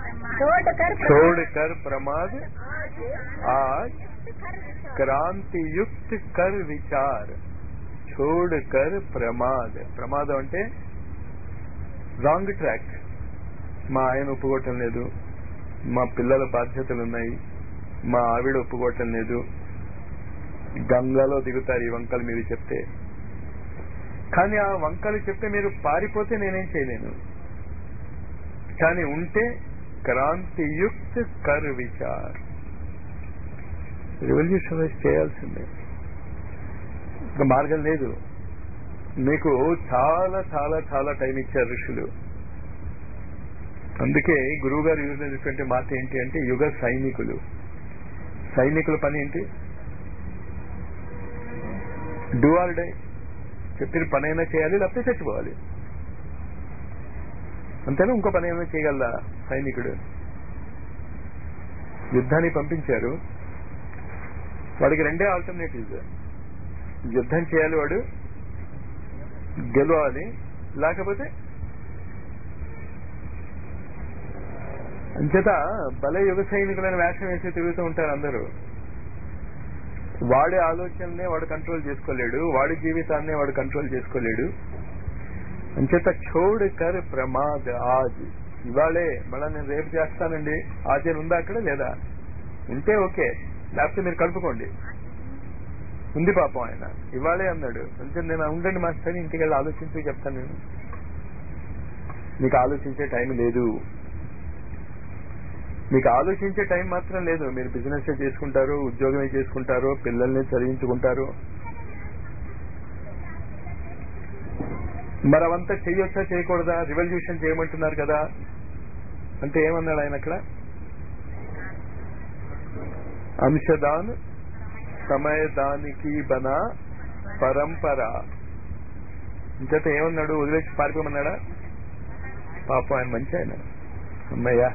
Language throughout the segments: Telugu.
छोड़ कर छोड़ कर प्रमाद आज आज कर विचार క్రాంతి యుక్త కర్ విచార్ छोड़ कर ప్రమాద్ ప్రమాదం అంటే రాంగ్ ట్రాక్ మా ఆయన ఒప్పుకోవటం లేదు మా పిల్లల బాధ్యతలు ఉన్నాయి మా ఆవిడ ఒప్పుకోవటం లేదు గంగలో దిగుతారు ఈ వంకలు మీరు చెప్తే కానీ ఆ వంకలు చెప్తే మీరు పారిపోతే నేనేం చేయలేను కానీ ఉంటే క్రాంతియుక్త కర్ విచార్ రెవల్యూషన్ చేయాల్సిందే ఇంకా మార్గం లేదు మీకు చాలా చాలా చాలా టైం ఇచ్చారు ఋషులు అందుకే గురువు గారు యూజ్ చేసినటువంటి మాట ఏంటి అంటే యుగ సైనికులు సైనికుల పని ఏంటి డూ ఆర్ డై చెప్పిన పని అయినా చేయాలి లేకపోతే చచ్చిపోవాలి అంతేనా ఇంకో పని ఏమైనా చేయగలరా సైనికుడు యుద్ధానికి పంపించారు వాడికి రెండే ఆల్టర్నేటివ్స్ యుద్ధం చేయాలి వాడు గెలవాలి లేకపోతే అంచేత భలే యుగ సైనికులని వేషం వేసి తిరుగుతూ ఉంటారు అందరూ వాడి ఆలోచననే వాడు కంట్రోల్ చేసుకోలేడు వాడి జీవితాన్నే వాడు కంట్రోల్ చేసుకోలేడు అంచేత చోడ్ కర్ ప్రమాద్ ఆజ్ ఇవాళే మళ్ళా నేను రేపు చేస్తానండి ఆచరణ ఉందా అక్కడ లేదా ఉంటే ఓకే లేకపోతే మీరు కలుపుకోండి ఉంది పాపం ఆయన ఇవాళే అన్నాడు అంటే నేను ఉండండి మాస్టర్ ఇంటికి వెళ్ళి ఆలోచించి చెప్తాను నేను మీకు ఆలోచించే టైం లేదు మీకు ఆలోచించే టైం మాత్రం లేదు మీరు బిజినెస్ చేసుకుంటారు ఉద్యోగమే చేసుకుంటారు పిల్లల్ని చదివించుకుంటారు మరి అవంతా చేయొచ్చా చేయకూడదా రివల్యూషన్ చేయమంటున్నారు కదా అంటే ఏమన్నాడు ఆయన అక్కడ అంశదాన్ సమయదానికి బన పరంపర ఇంకత ఏమన్నాడు వదిలేసి పారిపోమన్నాడా పాపం ఆయన మంచి ఆయన అమ్మయ్యా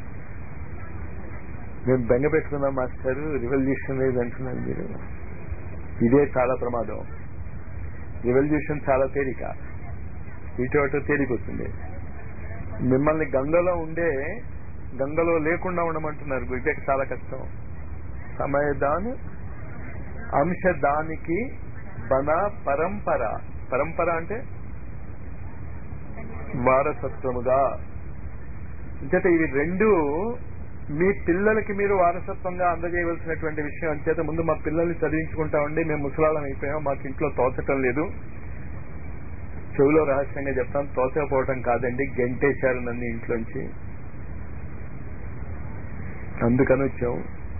మేము బెంగ పెట్టుకున్నాం మాస్టర్ రివల్యూషన్ లేదు అంటున్నాను మీరు ఇదే చాలా ప్రమాదం రివల్యూషన్ చాలా తేలిక ఇటు అటు తేలిపోతుంది మిమ్మల్ని గంగలో ఉండే గంగలో లేకుండా ఉండమంటున్నారు ఇదే చాలా కష్టం సమయదాన్ అంశదానికి బన పరంపర పరంపర అంటే వారసత్వముగా అంచేత ఇవి రెండు మీ పిల్లలకి మీరు వారసత్వంగా అందజేయవలసినటువంటి విషయం అంచేత ముందు మా పిల్లల్ని చదివించుకుంటామండి మేము ముసలాళ్ళం అయిపోయాం మాకు ఇంట్లో తోచటం లేదు చెవిలో రహస్యంగా చెప్తాం తోచకపోవటం కాదండి గెంటేశారు నన్ను ఇంట్లోంచి అందుకని వచ్చాం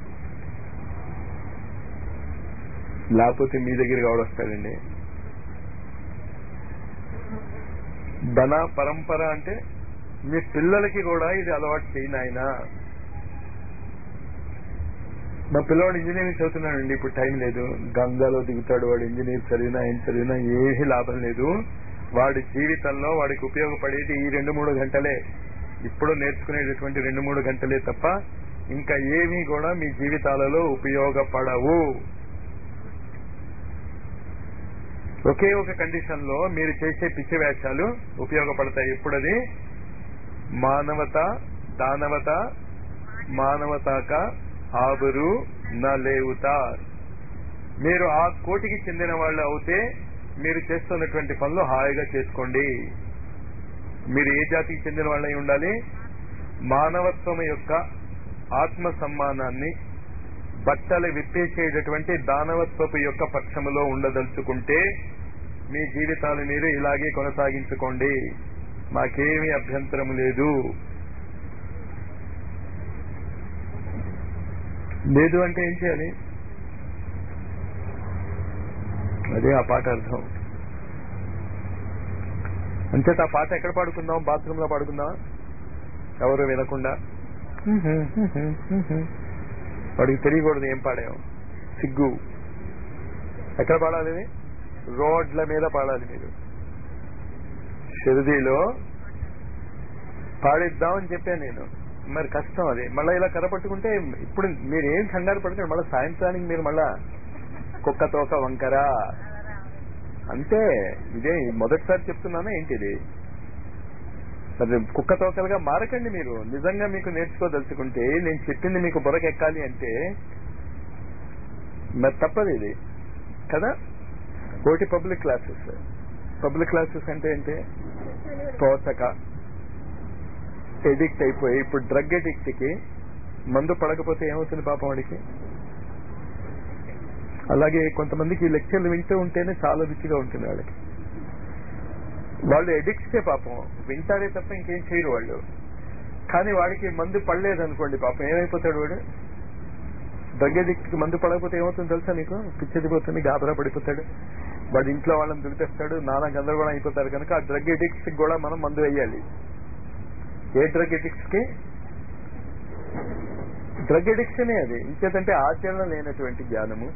లేకపోతే మీ దగ్గరికి ఆవిడ వస్తాడండి ధన పరంపర అంటే మీ పిల్లలకి కూడా ఇది అలవాటు చేయను ఆయన మా పిల్లవాడు ఇంజనీరింగ్ చదువుతున్నాడండి ఇప్పుడు టైం లేదు గంగాలో దిగుతాడు వాడు ఇంజనీర్ చదివినా ఏం చదివినా ఏమీ లాభం లేదు వాడి జీవితంలో వాడికి ఉపయోగపడేది ఈ రెండు మూడు గంటలే ఇప్పుడు నేర్చుకునేటటువంటి రెండు మూడు గంటలే తప్ప ఇంకా ఏమీ కూడా మీ జీవితాలలో ఉపయోగపడవు ఒకే ఒక కండిషన్ లో మీరు చేసే పిచ్చి వేషాలు ఉపయోగపడతాయి ఎప్పుడది మానవత దానవత మానవతాక ఆబరు నలేవుతార్ మీరు ఆ కోటికి చెందిన వాళ్ళు అవుతే మీరు చేస్తున్నటువంటి పనులు హాయిగా చేసుకోండి మీరు ఏ జాతికి చెందిన వాళ్ళై ఉండాలి మానవత్వం యొక్క ఆత్మ సమ్మానాన్ని బట్టలు విప్పేసేటటువంటి దానవత్వపు యొక్క పక్షములో ఉండదలుచుకుంటే మీ జీవితాలు మీరు ఇలాగే కొనసాగించుకోండి మాకేమీ అభ్యంతరం లేదు లేదు అంటే ఏం చేయాలి అదే ఆ పాట అర్థం అంచేత ఆ పాట ఎక్కడ పాడుకుందాం బాత్రూమ్ లో పాడుకుందాం ఎవరు వినకుండా వాడికి తెలియకూడదు ఏం పాడాం సిగ్గు ఎక్కడ పాడాలి ఇది రోడ్ల మీద పాడాలి మీరు షిరిడీలో పాడిద్దాం అని చెప్పాను నేను మరి కష్టం అది మళ్ళీ ఇలా కరపట్టుకుంటే ఇప్పుడు మీరు ఏం కంగారు పడుతుంది మళ్ళీ సాయంత్రానికి మీరు మళ్ళా కుక్క తోక వంకర అంతే ఇదే మొదటిసారి చెప్తున్నానా ఏంటిది మరి కుక్క తోకలుగా మారకండి మీరు నిజంగా మీకు నేర్చుకోదలుచుకుంటే నేను చెప్పింది మీకు బుర్రకెక్కాలి అంటే మరి తప్పదు ఇది కదా ఒకటి పబ్లిక్ క్లాసెస్ పబ్లిక్ క్లాసెస్ అంటే ఏంటి తోచక ఎడిక్ట్ అయిపోయి ఇప్పుడు డ్రగ్ ఎడిక్ట్ కి మందు పడకపోతే ఏమవుతుంది పాపం వాడికి అలాగే కొంతమందికి ఈ లెక్చర్లు వింటూ ఉంటేనే చాలా రుచిగా ఉంటుంది వాళ్ళకి వాళ్ళు ఎడిక్ట్సే పాపం వింటారే తప్ప ఇంకేం చేయరు వాళ్ళు కానీ వాడికి మందు పడలేదు అనుకోండి పాపం ఏమైపోతాడు వాడు డ్రగ్ ఎడిక్ట్ కి మందు పడకపోతే ఏమవుతుంది తెలుసా నీకు పిచ్చెదిపోతుంది గాబరా పడిపోతాడు వాడు ఇంట్లో వాళ్ళని దులిపేస్తాడు నానా గందరగోళం అయిపోతారు కనుక ఆ డ్రగ్ ఎడిక్ట్స్ కి కూడా మనం మందు వేయాలి ఏ డ్రగ్ ఎడిక్ట్స్ కి డ్రగ్ ఎడిక్షనే అది ఇంకేతంటే ఆచరణ లేనటువంటి జ్ఞానము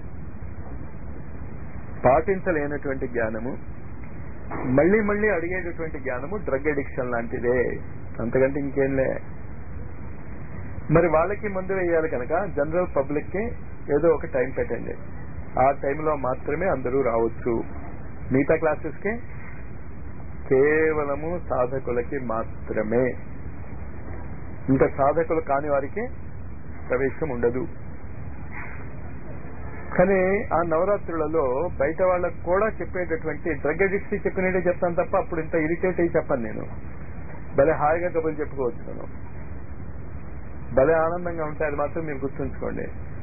పాటించలేనటువంటి జ్ఞానము మళ్ళీ మళ్ళీ అడిగేటటువంటి జ్ఞానము డ్రగ్ ఎడిక్షన్ లాంటిదే అంతకంటే ఇంకేంలే మరి వాళ్ళకి మందు వేయాలి కనుక జనరల్ పబ్లిక్ కి ఏదో ఒక టైం పెట్టండి ఆ టైంలో మాత్రమే అందరూ రావచ్చు మిగతా క్లాసెస్ కి కేవలము సాధకులకి మాత్రమే ఇంకా సాధకులు కాని వారికి ప్రవేశం ఉండదు కానీ ఆ నవరాత్రులలో బయట వాళ్ళకు కూడా చెప్పేటటువంటి డ్రగ్ అడిక్ట్స్ చెప్పినట్టే చెప్తాను తప్ప అప్పుడు ఇంత ఇరిటేట్ అయ్యి చెప్పను నేను భలే హాయిగా కబుర్లు చెప్పుకోవచ్చు నేను భలే ఆనందంగా ఉంటాయి అది మాత్రం మీరు గుర్తుంచుకోండి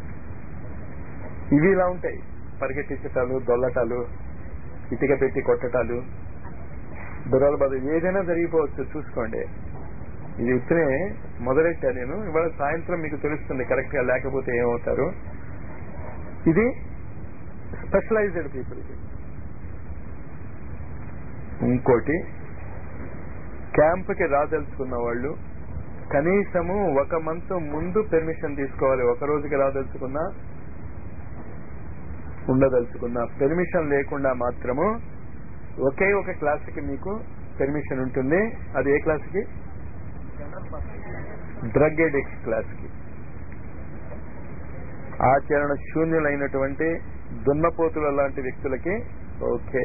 ఇవి ఇలా ఉంటాయి పరిగెట్టించటాలు దొల్లటాలు ఇటుక పెట్టి కొట్టటాలు బుర్రల బదులు ఏదైనా జరిగిపోవచ్చు చూసుకోండి ఇది ఇప్పుడే మొదలెట్టా నేను ఇవాళ సాయంత్రం మీకు తెలుస్తుంది కరెక్ట్ గా లేకపోతే ఏమవుతారు ఇది స్పెషలైజ్డ్ పీపుల్కి ఇంకోటి క్యాంప్కి రాదలుచుకున్న వాళ్ళు కనీసము ఒక మంత్ ముందు పెర్మిషన్ తీసుకోవాలి ఒక రోజుకి రాదలుచుకున్నా ఉండదలుచుకున్నా పెర్మిషన్ లేకుండా మాత్రము ఒకే ఒక క్లాస్కి మీకు పెర్మిషన్ ఉంటుంది అది ఏ క్లాస్కి డ్రగ్ ఎడిక్స్ క్లాస్కి ఆచరణ శూన్యులైనటువంటి దున్నపోతుల లాంటి వ్యక్తులకి ఓకే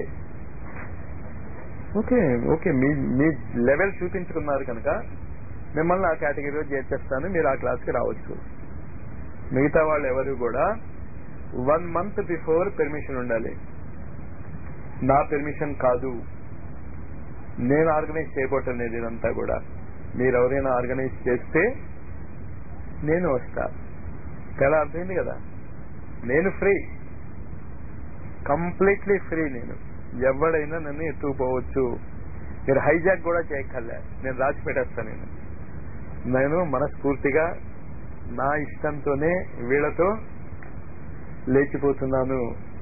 ఓకే ఓకే మీ మీ లెవెల్ చూపించుకున్నారు కనుక మిమ్మల్ని ఆ కేటగిరీలో చేర్చేస్తాను మీరు ఆ క్లాస్కి రావచ్చు మిగతా వాళ్ళు ఎవరు కూడా వన్ మంత్ బిఫోర్ పెర్మిషన్ ఉండాలి నా పెర్మిషన్ కాదు నేను ఆర్గనైజ్ చేయబోటం లేదు ఇదంతా కూడా మీరు ఎవరైనా ఆర్గనైజ్ చేస్తే నేను వస్తా తేడా అర్థమైంది కదా నేను ఫ్రీ కంప్లీట్లీ ఫ్రీ నేను ఎవడైనా నన్ను ఎత్తుకుపోవచ్చు మీరు హైజాక్ కూడా చేయక్కర్లే నేను రాసి పెట్టేస్తాను నేను నేను మనస్ఫూర్తిగా నా ఇష్టంతోనే వీళ్ళతో లేచిపోతున్నాను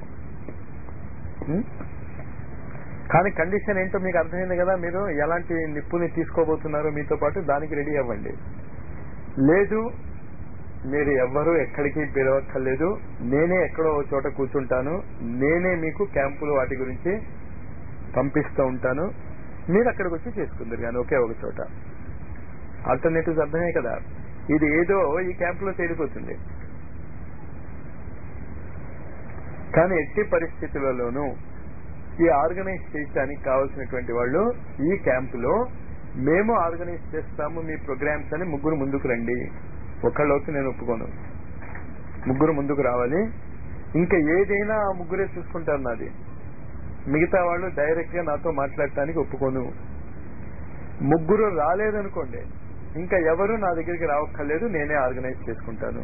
ఉం? కానీ కండిషన్ ఏంటో మీకు అర్థమైంది కదా మీరు ఎలాంటి నిప్పుని తీసుకోబోతున్నారో మీతో పాటు దానికి రెడీ అవ్వండి లేదు మీరు ఎవ్వరూ ఎక్కడికి పిలవక్కర్లేదు నేనే ఎక్కడో ఒక చోట కూర్చుంటాను నేనే మీకు క్యాంపులు వాటి గురించి పంపిస్తూ ఉంటాను మీరు అక్కడికి వచ్చి చేసుకుందరు కానీ ఒకే ఒక చోట ఆల్టర్నేటివ్స్ అర్థమే కదా ఇది ఏదో ఈ క్యాంపులో తేలిపోతుంది కానీ ఎట్టి పరిస్థితులలోనూ ఈ ఆర్గనైజ్ చేయడానికి కావాల్సినటువంటి వాళ్ళు ఈ క్యాంపులో మేము ఆర్గనైజ్ చేస్తాము మీ ప్రోగ్రామ్స్ అని ముగ్గురు ముందుకు రండి ఒకళ్ళొచ్చి నేను ఒప్పుకోను ముగ్గురు ముందుకు రావాలి ఇంకా ఏదైనా ఆ ముగ్గురే చూసుకుంటారు నాది మిగతా వాళ్ళు డైరెక్ట్ గా నాతో మాట్లాడటానికి ఒప్పుకోను ముగ్గురు రాలేదనుకోండి ఇంకా ఎవరు నా దగ్గరికి రావక్కర్లేదు నేనే ఆర్గనైజ్ చేసుకుంటాను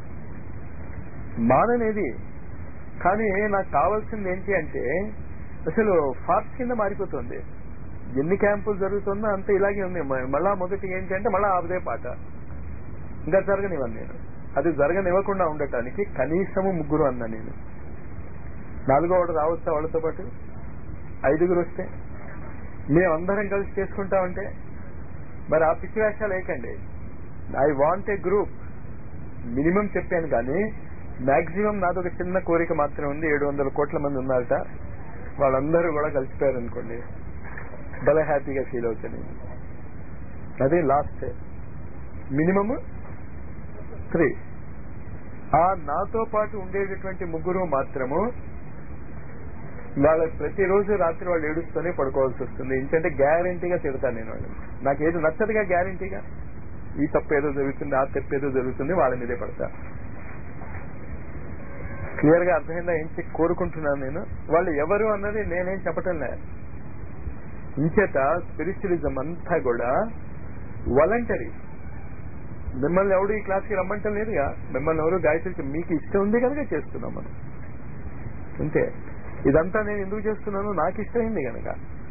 మాననేది కానీ నాకు కావాల్సింది ఏంటి అంటే అసలు ఫార్స్ కింద మారిపోతుంది ఎన్ని క్యాంపులు జరుగుతున్నా అంత ఇలాగే ఉంది మ- మళ్ళా మొదటి ఏంటి అంటే మళ్ళా ఆపదే పాట ఇంకా జరగనివ్వను నేను అది జరగనివ్వకుండా ఉండటానికి కనీసము ముగ్గురు అన్నా నేను నాలుగో వాడు రావచ్చా వాళ్ళతో పాటు ఐదుగురు వస్తే మేమందరం కలిసి చేసుకుంటామంటే మరి ఆ పిచ్చి వేషాలు వేయకండి I want a group minimum చెప్పాను కానీ మాక్సిమం నాది ఒక చిన్న కోరిక మాత్రమే ఉంది ఏడు వందల కోట్ల మంది ఉన్నారట వాళ్ళందరూ కూడా కలిసిపోయారు అనుకోండి భలే హ్యాపీగా ఫీల్ అవుతాను అది లాస్ట్ మినిమమ్ త్రీ ఆ నాతో పాటు ఉండేటటువంటి ముగ్గురు మాత్రము వాళ్ళ ప్రతిరోజు రాత్రి వాళ్ళు ఏడుస్తూనే పడుకోవాల్సి వస్తుంది ఏంటంటే గ్యారంటీగా తిడతాను నేను వాళ్ళని నాకు ఏది నచ్చదుగా గ్యారంటీగా ఈ తప్పు ఏదో జరుగుతుంది ఆ తప్పు ఏదో జరుగుతుంది వాళ్ళ మీదే పడతా క్లియర్ గా అర్థమైందా ఏం చె- కోరుకుంటున్నాను నేను వాళ్ళు ఎవరు అన్నది నేనేం చెప్పటం లే ఇంచేత స్పిరిచువలిజం అంతా కూడా వాలంటరీ మిమ్మల్ని ఎవడు ఈ క్లాస్కి రమ్మంటం లేదుగా మిమ్మల్ని ఎవరు గాయత్రికి మీకు ఇష్టం ఉంది కనుక చేస్తున్నాం మనం అంతే ఇదంతా నేను ఎందుకు చేస్తున్నాను నాకు ఇష్టమైంది కనుక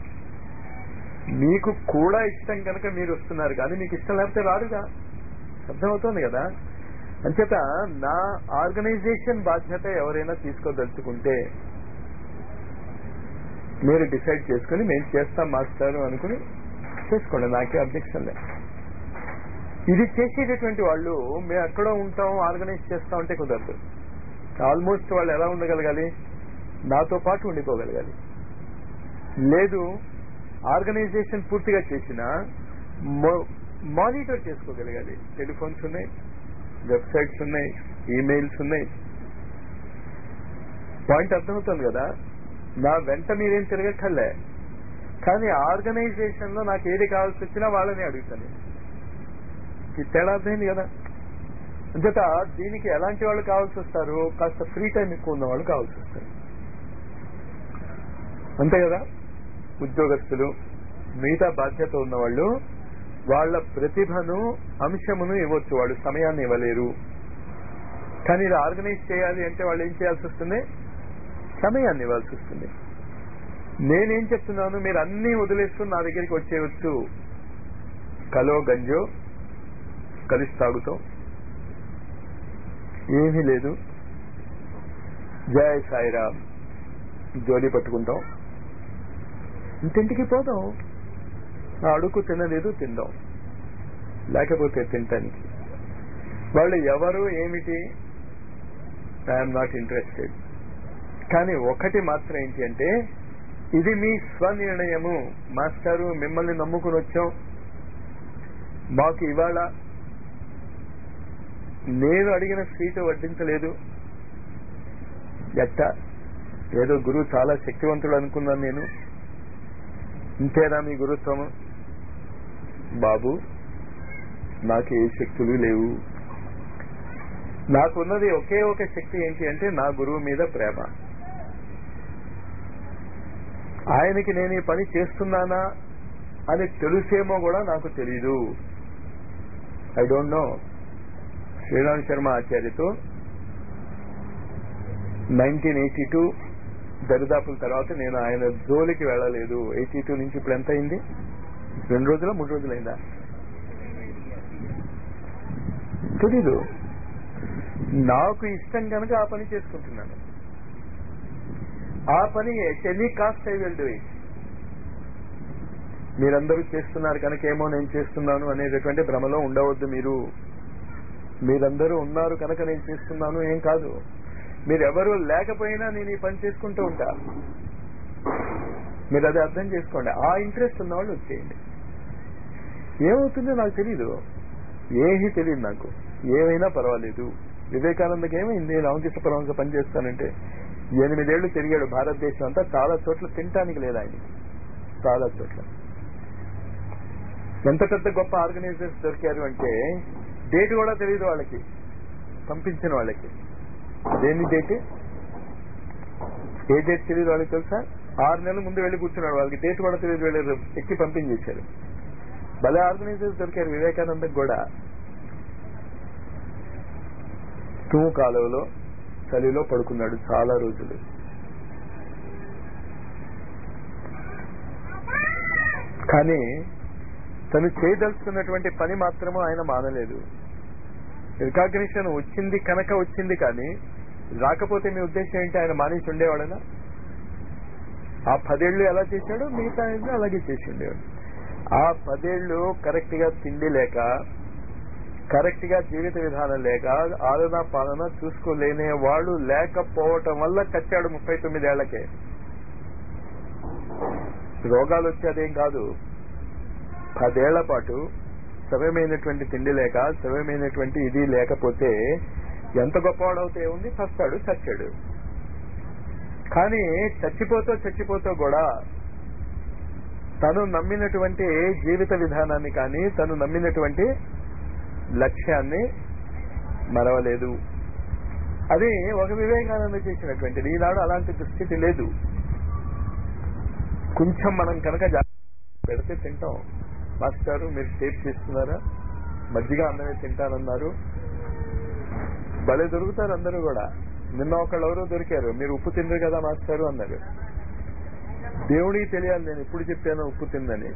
మీకు కూడా ఇష్టం కనుక మీరు వస్తున్నారు కానీ మీకు ఇష్టం లేకపోతే రారుగా అర్థమవుతోంది కదా అంచేత నా ఆర్గనైజేషన్ బాధ్యత ఎవరైనా తీసుకోదలుచుకుంటే మీరు డిసైడ్ చేసుకుని మేము చేస్తాం మాస్టారు అనుకుని చేసుకోండి నాకే అబ్జెక్షన్ లేదు ఇది చేసేటటువంటి వాళ్ళు మేము ఎక్కడో ఉంటాం ఆర్గనైజ్ చేస్తాం అంటే కుదరదు ఆల్మోస్ట్ వాళ్ళు ఎలా ఉండగలగాలి నాతో పాటు ఉండిపోగలగాలి లేదు ఆర్గనైజేషన్ పూర్తిగా చేసిన మానిటర్ చేసుకోగలగాలి టెలిఫోన్స్ ఉన్నాయి వెబ్సైట్స్ ఉన్నాయి ఈమెయిల్స్ ఉన్నాయి పాయింట్ అర్థమవుతుంది కదా నా వెంట మీరేం తిరగక్కర్లే కానీ ఆర్గనైజేషన్ లో నాకు ఏది కావాల్సి వచ్చినా వాళ్ళని అడుగుతాను ఈ తేడా అర్థమైంది కదా అంచేత దీనికి ఎలాంటి వాళ్ళు కావాల్సి వస్తారు కాస్త ఫ్రీ టైం ఎక్కువ ఉన్న వాళ్ళు కావాల్సి వస్తారు అంతే కదా ఉద్యోగస్తులు మిగతా బాధ్యత ఉన్నవాళ్ళు వాళ్ళ ప్రతిభను అంశమును ఇవ్వచ్చు వాళ్ళు సమయాన్ని ఇవ్వలేరు కానీ ఇది ఆర్గనైజ్ చేయాలి అంటే వాళ్ళు ఏం చేయాల్సి వస్తుంది సమయాన్ని ఇవ్వాల్సి వస్తుంది నేనేం చెప్తున్నాను మీరు అన్ని వదిలేసుకుని నా దగ్గరికి వచ్చేయచ్చు కలో గంజో కలిసి తాగుతాం ఏమీ లేదు జయ సాయిరామ్ జోలి పట్టుకుంటాం ఇంటింటికి పోదాం ఆ అడుగు తినలేదు తిందాం లేకపోతే తినటానికి వాళ్ళు ఎవరు ఏమిటి ఐఎమ్ నాట్ ఇంట్రెస్టెడ్ కానీ ఒకటి మాత్రం ఏంటి అంటే ఇది మీ స్వనిర్ణయము మాస్టారు మిమ్మల్ని నమ్ముకుని వచ్చాం మాకు ఇవాళ నేను అడిగిన స్వీట్ వడ్డించలేదు ఎట్ట ఏదో గురువు చాలా శక్తివంతుడు అనుకున్నాను నేను ఇంతేనా మీ గురుత్వం బాబు నాకు ఏ శక్తులు లేవు నాకున్నది ఒకే ఒక శక్తి ఏంటి అంటే నా గురువు మీద ప్రేమ ఆయనకి నేను ఈ పని చేస్తున్నానా అని తెలుసేమో కూడా నాకు తెలీదు I don't know Sriram Sharma ఆచార్యతో నైన్టీన్ ఎయిటీ టూ దరిదాపుల తర్వాత నేను ఆయన జోలికి వెళ్ళలేదు ఎయిటీ టూ నుంచి ఇప్పుడు ఎంత అయింది రెండు రోజుల మూడు రోజులైందా తెలీదు నాకు ఇష్టం కనుక ఆ పని చేసుకుంటున్నాను ఆ పని any cost I will do it మీరందరూ చేస్తున్నారు కనుక ఏమో నేను చేస్తున్నాను అనేటటువంటి భ్రమలో ఉండవద్దు మీరు మీరందరూ ఉన్నారు కనుక నేను చేస్తున్నాను ఏం కాదు మీరెవరూ లేకపోయినా నేను ఈ పని చేసుకుంటూ ఉంటా మీరు అది అర్థం చేసుకోండి ఆ ఇంట్రెస్ట్ ఉన్న వాళ్ళు వచ్చేయండి ఏమవుతుందో నాకు తెలీదు ఏమీ తెలియదు నాకు ఏమైనా పర్వాలేదు వివేకానందకి ఏమైంది రామకృష్ణ పరమహంస పని చేస్తానంటే ఎనిమిదేళ్లు తిరిగాడు భారతదేశం అంతా చాలా చోట్ల తినటానికి లేదు ఆయనకి చాలా చోట్ల ఎంత పెద్ద గొప్ప ఆర్గనైజర్స్ దొరికారు అంటే డేట్ కూడా తెలియదు వాళ్ళకి పంపించిన వాళ్ళకి దేని డేట్ ఏ డేట్ తెలియదు వాళ్ళకి తెలుసా ఆరు నెలల ముందు వెళ్ళి కూర్చున్నాడు వాళ్ళకి డేట్ కూడా తెలియదు వెళ్ళారు ఎక్కి పంపించేశారు భలే ఆర్గనైజర్స్ దొరికారు వివేకానందకి కూడా తూము కాలువలో చలిలో పడుకున్నాడు చాలా రోజులు కానీ తను చేయదలుచుకున్నటువంటి పని మాత్రము ఆయన మానలేదు రికాగ్నిషన్ వచ్చింది కనుక వచ్చింది కానీ రాకపోతే మీ ఉద్దేశం ఏంటి ఆయన మానేసి ఉండేవాడనా ఆ పదేళ్లు ఎలా చేశాడో మిగతా ఆయన అలాగే చేసి ఉండేవాడు ఆ పదేళ్లు కరెక్ట్ గా తిండి లేక కరెక్ట్ గా జీవిత విధానం లేక ఆలన పాలన చూసుకోలేనే వాళ్ళు లేకపోవటం వల్ల కచ్చాడు ముప్పై తొమ్మిదేళ్లకే రోగాలు వచ్చేదేం కాదు పదేళ్ల పాటు సవ్యమైనటువంటి తిండి లేక సవ్యమైనటువంటి ఇది లేకపోతే ఎంత గొప్పవాడవుతే ఉంది చస్తాడు చచ్చాడు కానీ చచ్చిపోతూ చచ్చిపోతూ కూడా తను నమ్మినటువంటి జీవిత విధానాన్ని కానీ తను నమ్మినటువంటి లక్ష్యాన్ని మరవలేదు అది ఒక వివేకానంద చేసినటువంటిది ఈనాడు అలాంటి దుస్థితి లేదు కొంచెం మనం కనుక జాగ్రత్త పెడితే తింటాం మాస్టారు మీరు టేప్ చేస్తున్నారా మజ్జిగ అన్నమే తింటానన్నారు భలే దొరుకుతారు అందరూ కూడా నిన్న ఒకళ్ళు ఎవరో దొరికారు మీరు ఉప్పు తినరు కదా మాస్టారు అన్నారు దేవుడికి తెలియాలి నేను ఎప్పుడు చెప్పాను ఉప్పు తిందని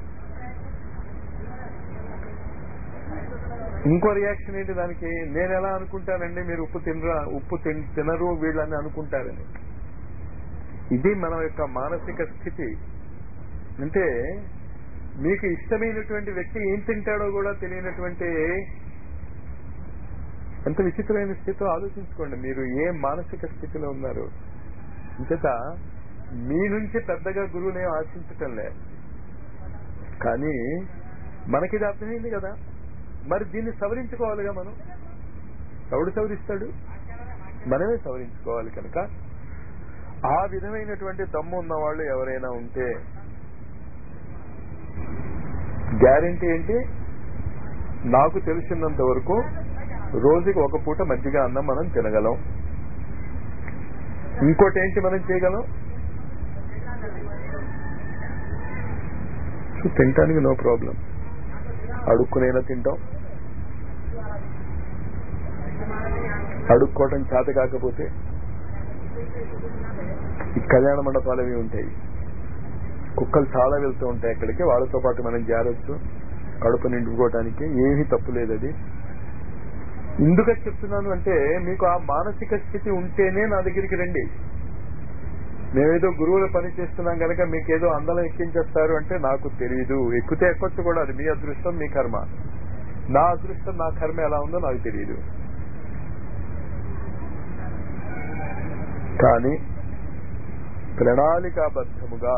ఇంకో రియాక్షన్ ఏంటి దానికి నేను ఎలా అనుకుంటానండి మీరు ఉప్పు తినరా ఉప్పు తిన్- తినరు వీళ్ళని అనుకుంటారని ఇది మన యొక్క మానసిక స్థితి అంటే మీకు ఇష్టమైనటువంటి వ్యక్తి ఏం తింటాడో కూడా తెలియనటువంటి ఎంత విచిత్రమైన స్థితిలో ఆలోచించుకోండి మీరు ఏ మానసిక స్థితిలో ఉన్నారు అంచేత మీ నుంచి పెద్దగా గురువుని ఆశించటం లే కానీ మనకిది అర్థమైంది కదా మరి దీన్ని సవరించుకోవాలిగా మనం ఎవడు సవరిస్తాడు మనమే సవరించుకోవాలి కనుక ఆ విధమైనటువంటి దమ్ము ఉన్న వాళ్ళు ఎవరైనా ఉంటే గ్యారంటీ ఏంటి నాకు తెలిసినంత వరకు రోజుకి ఒక పూట మజ్జిగ అన్నం మనం తినగలం ఇంకోటి ఏంటి మనం చేయగలం సో తినటానికి నో ప్రాబ్లం అడుక్కునైనా తింటాం అడుక్కోవటం చేత కాకపోతే ఈ కళ్యాణ మండపాలు అవి ఉంటాయి కుక్కలు చాలా వెళ్తూ ఉంటాయి అక్కడికి వాళ్ళతో పాటు మనం జారొచ్చు కడుపు నిండుకోవటానికి ఏమీ తప్పు లేదు అది ఎందుకని చెప్తున్నాను అంటే మీకు ఆ మానసిక స్థితి ఉంటేనే నా దగ్గరికి రండి మేమేదో గురువుల పని చేస్తున్నాం కనుక మీకేదో అందలం ఎక్కించేస్తారు అంటే నాకు తెలియదు ఎక్కితే ఎక్కొచ్చు కూడా అది మీ అదృష్టం మీ కర్మ నా అదృష్టం నా కర్మ ఎలా ఉందో నాకు తెలియదు కానీ ప్రణాళికాబద్ధముగా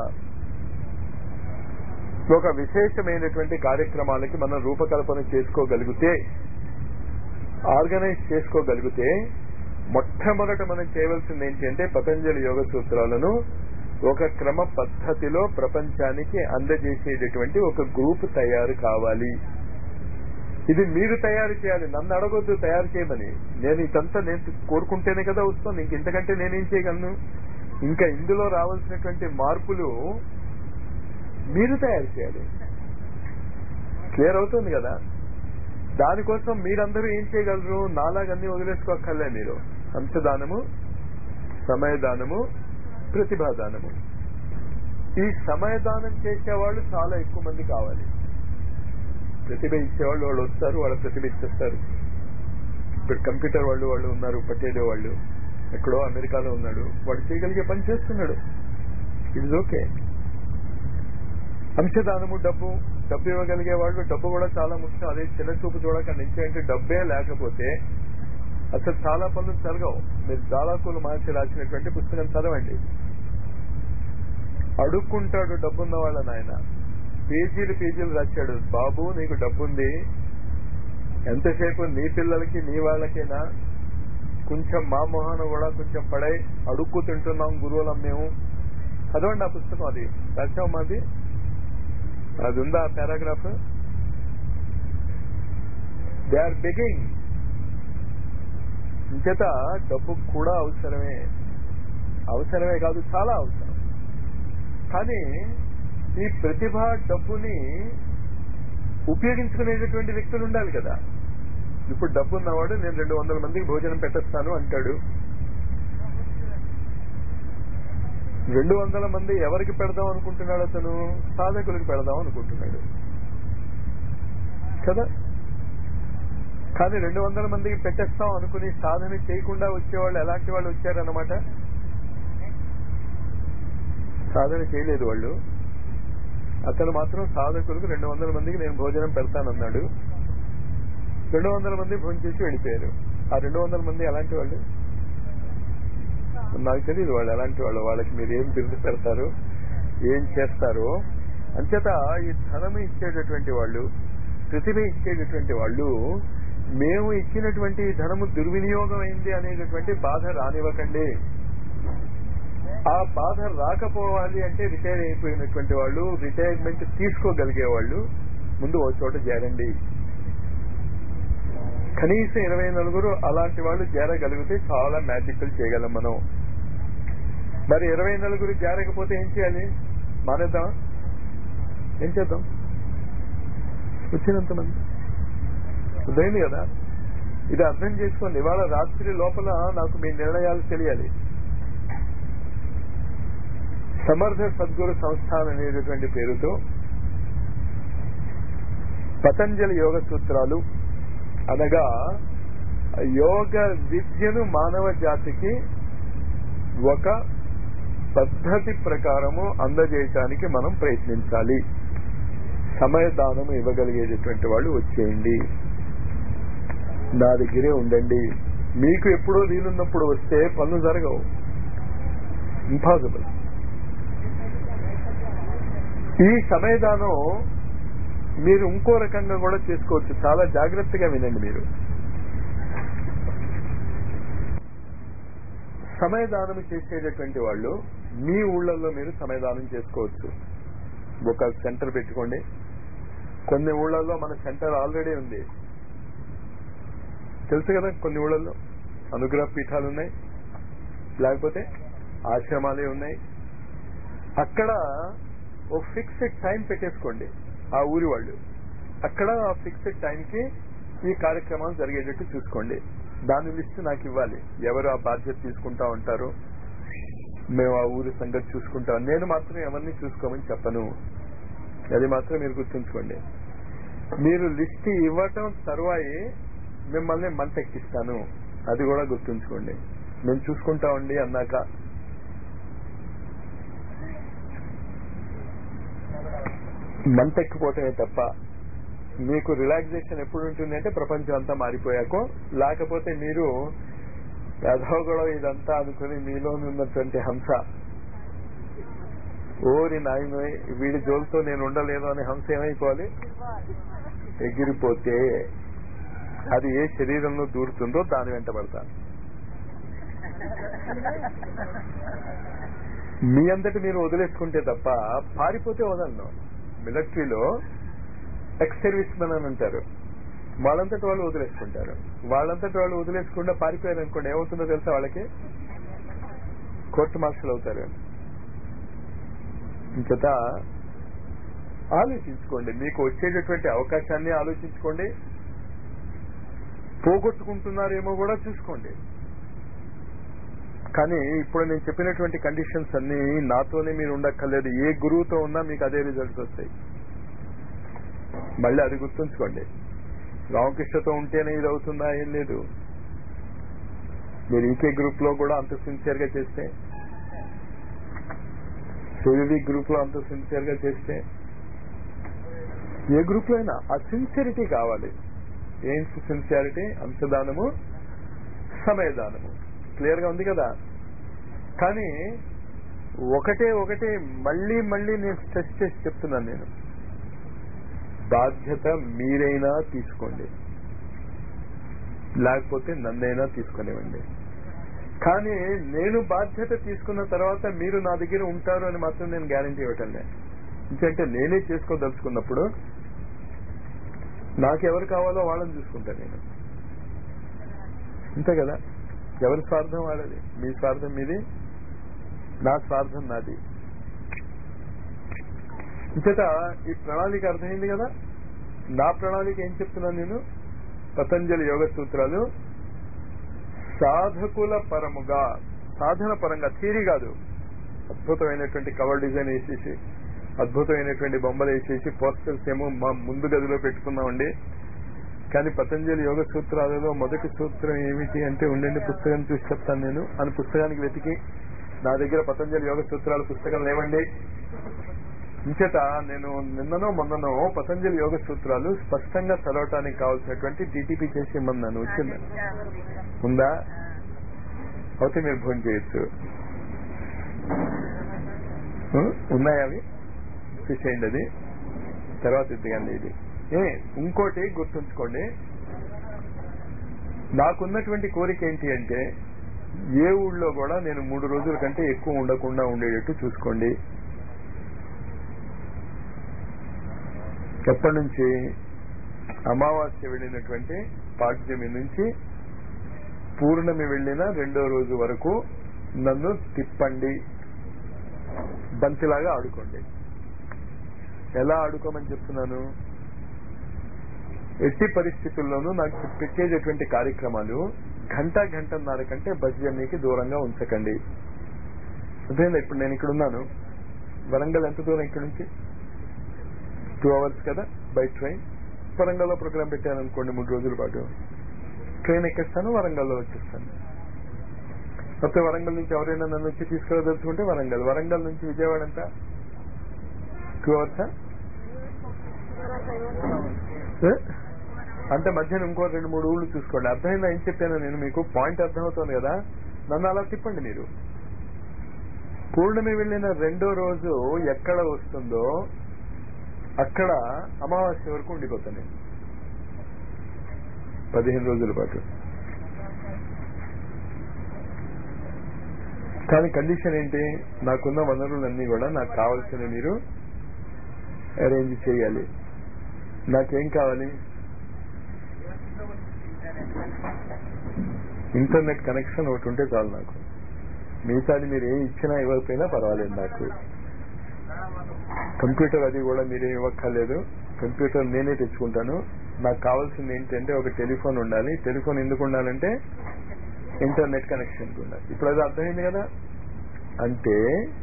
ఒక విశేషమైనటువంటి కార్యక్రమాలకి మనం రూపకల్పన చేసుకోగలిగితే ఆర్గనైజ్ చేసుకోగలిగితే మొట్టమొదట మనం చేయవలసింది ఏంటి అంటే పతంజలి యోగ సూత్రాలను ఒక క్రమ పద్ధతిలో ప్రపంచానికి అందజేసేటటువంటి ఒక గ్రూప్ తయారు కావాలి ఇది మీరు తయారు చేయాలి నన్ను అడగొద్దు తయారు చేయమని నేను ఇదంతా నేను కోరుకుంటేనే కదా వస్తుంది ఇంక ఇంతకంటే నేనేం చేయగలను ఇంకా ఇందులో రావాల్సినటువంటి మార్పులు మీరు తయారు చేయాలి క్లియర్ అవుతుంది కదా దానికోసం మీరందరూ ఏం చేయగలరు నాలాగన్నీ వదిలేసుకోక్కర్లే మీరు అంశదానము సమయదానము ప్రతిభాదానము ఈ సమయదానం చేసేవాళ్ళు చాలా ఎక్కువ మంది కావాలి ప్రతిభ ఇచ్చేవాళ్ళు వాళ్ళు వస్తారు వాళ్ళ ప్రతిభ ఇచ్చేస్తారు ఇప్పుడు కంప్యూటర్ వాళ్ళు వాళ్ళు ఉన్నారు పటేలే వాళ్ళు ఎక్కడో అమెరికాలో ఉన్నాడు వాడు చేయగలిగే పని చేస్తున్నాడు ఇట్స్ ఓకే అంశదానము డబ్బు డబ్బు ఇవ్వగలిగే వాళ్ళు డబ్బు కూడా చాలా ముఖ్యం అదే చిన్న చూపు చూడకండి అంటే డబ్బే లేకపోతే అసలు చాలా పనులు జరగవు మీరు దాదాకులు మహర్షి రాసినటువంటి పుస్తకం చదవండి అడుక్కుంటాడు డబ్బున్న వాళ్ళని ఆయన పేజీలు పేజీలు రాశాడు బాబు నీకు డబ్బుంది ఎంతసేపు నీ పిల్లలకి నీ వాళ్ళకేనా కొంచెం మా మొహాన కూడా కొంచెం పడై అడుక్కు తింటున్నాం గురువులం మేము చదవండి ఆ పుస్తకం అది రాసాం మాది అది ఉందా పారాగ్రాఫ్ దే ఆర్ బిగింగ్ ఇంచేత డబ్బు కూడా అవసరమే అవసరమే కాదు చాలా అవసరం కానీ ఈ ప్రతిభ డబ్బుని ఉపయోగించుకునేటటువంటి వ్యక్తులు ఉండాలి కదా ఇప్పుడు డబ్బు ఉన్నవాడు నేను రెండు వందల మందికి భోజనం పెట్టేస్తాను అంటాడు రెండు వందల మంది ఎవరికి పెడదాం అనుకుంటున్నాడు అతను సాధకులకు పెడదాం అనుకుంటున్నాడు కదా కానీ రెండు వందల మందికి పెట్టేస్తాం అనుకుని సాధన చేయకుండా వచ్చేవాళ్ళు ఎలాంటి వాళ్ళు వచ్చారన్నమాట సాధన చేయలేదు వాళ్ళు అతను మాత్రం సాధకులకు రెండు వందల మందికి నేను భోజనం పెడతానన్నాడు రెండు వందల మంది భోజనం చేసి వెళ్ళిపోయారు ఆ రెండు వందల మంది ఎలాంటి వాళ్ళు నాకు తెలియదు వాళ్ళు ఎలాంటి వాళ్ళు వాళ్ళకి మీరు ఏం బిరుదు పెడతారు ఏం చేస్తారో అంచేత ఈ ధనము ఇచ్చేటటువంటి వాళ్ళు ప్రతిభ ఇచ్చేటటువంటి వాళ్ళు మేము ఇచ్చినటువంటి ఈ ధనము దుర్వినియోగం అయింది అనేటటువంటి బాధ రానివ్వకండి ఆ బాధ రాకపోవాలి అంటే రిటైర్ అయిపోయినటువంటి వాళ్ళు రిటైర్మెంట్ తీసుకోగలిగే వాళ్ళు ముందు ఓ చోట చేరండి కనీసం ఇరవై నలుగురు అలాంటి వాళ్ళు చేరగలిగితే చాలా మ్యాజిక్లు చేయగలం మనం మరి ఇరవై నలుగురు చేరకపోతే ఏం చేయాలి మానేద్దాం ఏం చేద్దాం వచ్చినంత మంది అర్థమైంది కదా ఇది అర్థం చేసుకోండి ఇవాళ రాత్రి లోపల నాకు మీ నిర్ణయాలు తెలియాలి సమర్థ సద్గురు సంస్థాన్ అనేటటువంటి పేరుతో పతంజలి యోగ సూత్రాలు అనగా యోగ విద్యను మానవ జాతికి ఒక పద్ధతి ప్రకారము అందజేయటానికి మనం ప్రయత్నించాలి సమయదానం ఇవ్వగలిగేటటువంటి వాళ్ళు వచ్చేయండి నా దగ్గరే ఉండండి మీకు ఎప్పుడో వీలున్నప్పుడు వస్తే పనులు జరగవు ఇంపాసిబుల్ ఈ సమయదానం మీరు ఇంకో రకంగా కూడా చేసుకోవచ్చు చాలా జాగ్రత్తగా వినండి మీరు సమయదానం చేసేటటువంటి వాళ్ళు మీ ఊళ్ళల్లో మీరు సమయదానం చేసుకోవచ్చు ఒక సెంటర్ పెట్టుకోండి కొన్ని ఊళ్ళల్లో మన సెంటర్ ఆల్రెడీ ఉంది తెలుసు కదా కొన్ని ఊళ్ళల్లో అనుగ్రహ పీఠాలు ఉన్నాయి లేకపోతే ఆశ్రమాలే ఉన్నాయి అక్కడ ఓ ఫిక్స్డ్ టైం పెట్టేసుకోండి ఆ ఊరి వాళ్ళు అక్కడ ఆ ఫిక్స్డ్ టైంకి ఈ కార్యక్రమాలు జరిగేటట్టు చూసుకోండి దాని లిస్ట్ నాకు ఇవ్వాలి ఎవరు ఆ బాధ్యత తీసుకుంటా ఉంటారు మేము ఆ ఊరి సంగతి చూసుకుంటాం నేను మాత్రం ఎవరిని చూసుకోమని చెప్పను అది మాత్రం మీరు గుర్తుంచుకోండి మీరు లిస్ట్ ఇవ్వటం తరువాయి మిమ్మల్ని మంటెక్కిస్తాను అది కూడా గుర్తుంచుకోండి మేము చూసుకుంటామండి అన్నాక మంటెక్కిపోవటమే తప్ప మీకు రిలాక్సేషన్ ఎప్పుడు ఉంటుంది అంటే ప్రపంచం అంతా మారిపోయాకో లేకపోతే మీరు యథోగొడవ ఇదంతా అనుకుని మీలో ఉన్నటువంటి హంస ఓరి నాయన వీడి జోలితో నేను ఉండలేను అనే హంస ఏమైపోవాలి ఎగిరిపోతే అది ఏ శరీరంలో దూరుతుందో దాని వెంట పడతాను మీ అంతటి మీరు వదిలేసుకుంటే తప్ప పారిపోతే వదలను మిలిటరీలో ఎక్స్ సర్వీస్ మెన్ అని అంటారు వాళ్ళంతటి వాళ్ళు వదిలేసుకుంటారు వాళ్ళంతటి వాళ్ళు వదిలేసుకుండా పారిపోయారు అనుకోండి ఏమవుతుందో తెలుసా వాళ్ళకి కోర్టు మార్షల్ అవుతారు ఇంకట ఆలోచించుకోండి మీకు వచ్చేటటువంటి అవకాశాన్ని ఆలోచించుకోండి పోగొట్టుకుంటున్నారేమో కూడా చూసుకోండి కానీ ఇప్పుడు నేను చెప్పినటువంటి కండిషన్స్ అన్ని నాతోనే మీరు ఉండక్కర్లేదు ఏ గురువుతో ఉన్నా మీకు అదే రిజల్ట్స్ వస్తాయి మళ్ళీ అది గుర్తుంచుకోండి రామకృష్ణతో ఉంటేనే ఇది అవుతుందా ఏం లేదు మీరు ఈకే గ్రూప్ లో కూడా అంత సిన్సియర్ గా చేస్తే సూర్యది గ్రూప్ లో అంత సిన్సియర్ గా చేస్తే ఏ గ్రూప్ లో అయినా ఆ సిన్సియరిటీ కావాలి ఏం సిన్సియారిటీ అంశదానము సమయదానము క్లియర్ గా ఉంది కదా కానీ ఒకటే ఒకటే మళ్ళీ మళ్ళీ నేను స్ట్రెస్ చేసి చెప్తున్నాను నేను బాధ్యత మీరైనా తీసుకోండి లేకపోతే నన్నైనా తీసుకునివ్వండి కానీ నేను బాధ్యత తీసుకున్న తర్వాత మీరు నా దగ్గర ఉంటారు అని మాత్రం నేను గ్యారంటీ ఇవ్వటం లేదు ఎందుకంటే నేనే చేసుకోదలుచుకున్నప్పుడు నాకు ఎవరు కావాలో వాళ్ళని చూసుకుంటా నేను అంతే కదా ఎవరి స్వార్థం వాళ్ళది మీ స్వార్థం మీది నా స్వార్థం నాది ఇంచేత ఈ ప్రణాళిక అర్థమైంది కదా నా ప్రణాళిక ఏం చెప్తున్నాను నేను పతంజలి యోగ సూత్రాలు సాధకుల పరముగా సాధన పరంగా థీరీ కాదు అద్భుతమైనటువంటి కవర్ డిజైన్ వేసేసి అద్భుతమైనటువంటి బొమ్మలు వేసేసి పోస్టర్స్ ఏమో మా ముందు గదిలో పెట్టుకున్నామండి కానీ పతంజలి యోగ సూత్రాలలో మొదటి సూత్రం ఏమిటి అంటే ఉండండి పుస్తకం చూసి చెప్తాను నేను అని పుస్తకానికి వెతికి నా దగ్గర పతంజలి యోగ సూత్రాల పుస్తకం లేవండి ఇంచేత నేను నిన్ననో మొన్ననో పతంజలి యోగ సూత్రాలు స్పష్టంగా చదవటానికి కావాల్సినటువంటి డిటిపి చేసి ఇమ్మన్నాను వచ్చిందా ఉందా అయితే మీరు భోజనం చేయొచ్చు ఉన్నాయా అవి చూసేయండి అది తర్వాత ఇద్దగండి ఇది ఏ ఇంకోటి గుర్తుంచుకోండి నాకున్నటువంటి కోరిక ఏంటి అంటే ఏ ఊళ్ళో కూడా నేను మూడు రోజుల కంటే ఎక్కువ ఉండకుండా ఉండేటట్టు చూసుకోండి ఎప్పటి నుంచి అమావాస్య వెళ్ళినటువంటి పాడ్యమి నుంచి పూర్ణమి వెళ్ళిన రెండో రోజు వరకు నన్ను తిప్పండి బంతిలాగా ఆడుకోండి ఎలా ఆడుకోమని చెప్తున్నాను ఎట్టి పరిస్థితుల్లోనూ నాకు పెట్టేటటువంటి కార్యక్రమాలు గంట గంటన్నర కంటే బస్ జర్నీకి దూరంగా ఉంచకండి అదేందా ఇప్పుడు నేను ఇక్కడ ఉన్నాను వరంగల్ ఎంత దూరం ఇక్కడ నుంచి టూ అవర్స్ కదా బై ట్రైన్ వరంగల్లో ప్రోగ్రామ్ పెట్టాను అనుకోండి మూడు రోజుల పాటు ట్రైన్ ఎక్కేస్తాను వరంగల్లో వచ్చేస్తాను కాకపోతే వరంగల్ నుంచి ఎవరైనా నన్ను వచ్చి తీసుకెళ్ళదలుచుకుంటే వరంగల్ వరంగల్ నుంచి విజయవాడ ఎంత టూ అవర్సా అంటే మధ్యన ఇంకో రెండు మూడు ఊళ్ళు చూసుకోండి అర్థమైందా ఏం చెప్పాను నేను మీకు పాయింట్ అర్థమవుతుంది కదా నన్ను అలా తిప్పండి మీరు పూర్ణమి వెళ్ళిన రెండో రోజు ఎక్కడ వస్తుందో అక్కడ అమావాస్య వరకు ఉండిపోతాను పదిహేను రోజుల పాటు కానీ కండిషన్ ఏంటి నాకున్న వనరులన్నీ కూడా నాకు కావాల్సిన మీరు అరేంజ్ చేయాలి నాకేం కావాలి ఇంటర్నెట్ కనెక్షన్ ఒకటి ఉంటే చాలు నాకు మిగతాది మీరు ఏం ఇచ్చినా ఇవ్వకపోయినా పర్వాలేదు నాకు కంప్యూటర్ అది కూడా మీరేం ఇవ్వక్కర్లేదు కంప్యూటర్ నేనే తెచ్చుకుంటాను నాకు కావాల్సింది ఏంటంటే ఒక టెలిఫోన్ ఉండాలి టెలిఫోన్ ఎందుకు ఉండాలంటే ఇంటర్నెట్ కనెక్షన్ ఉండాలి ఇప్పుడు అది అర్థమైంది కదా అంటే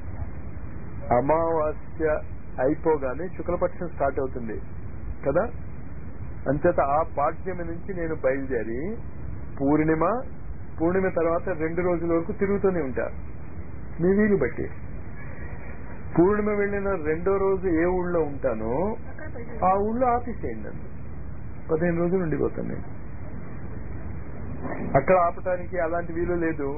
అమావాస్య అయిపోగానే శుక్లపక్షం స్టార్ట్ అవుతుంది కదా అంచేత ఆ పాడ్యమి నుంచి నేను బయలుదేరి పూర్ణిమ పూర్ణిమ తర్వాత రెండు రోజుల వరకు తిరుగుతూనే ఉంటా మీ వీలు బట్టి పూర్ణిమ వెళ్ళిన రెండో రోజు ఏ ఊళ్ళో ఉంటానో ఆ ఊళ్ళో ఆపేసేయండి నన్ను పదిహేను రోజులు ఉండిపోతాను నేను అక్కడ ఆపటానికి అలాంటి వీలు లేదు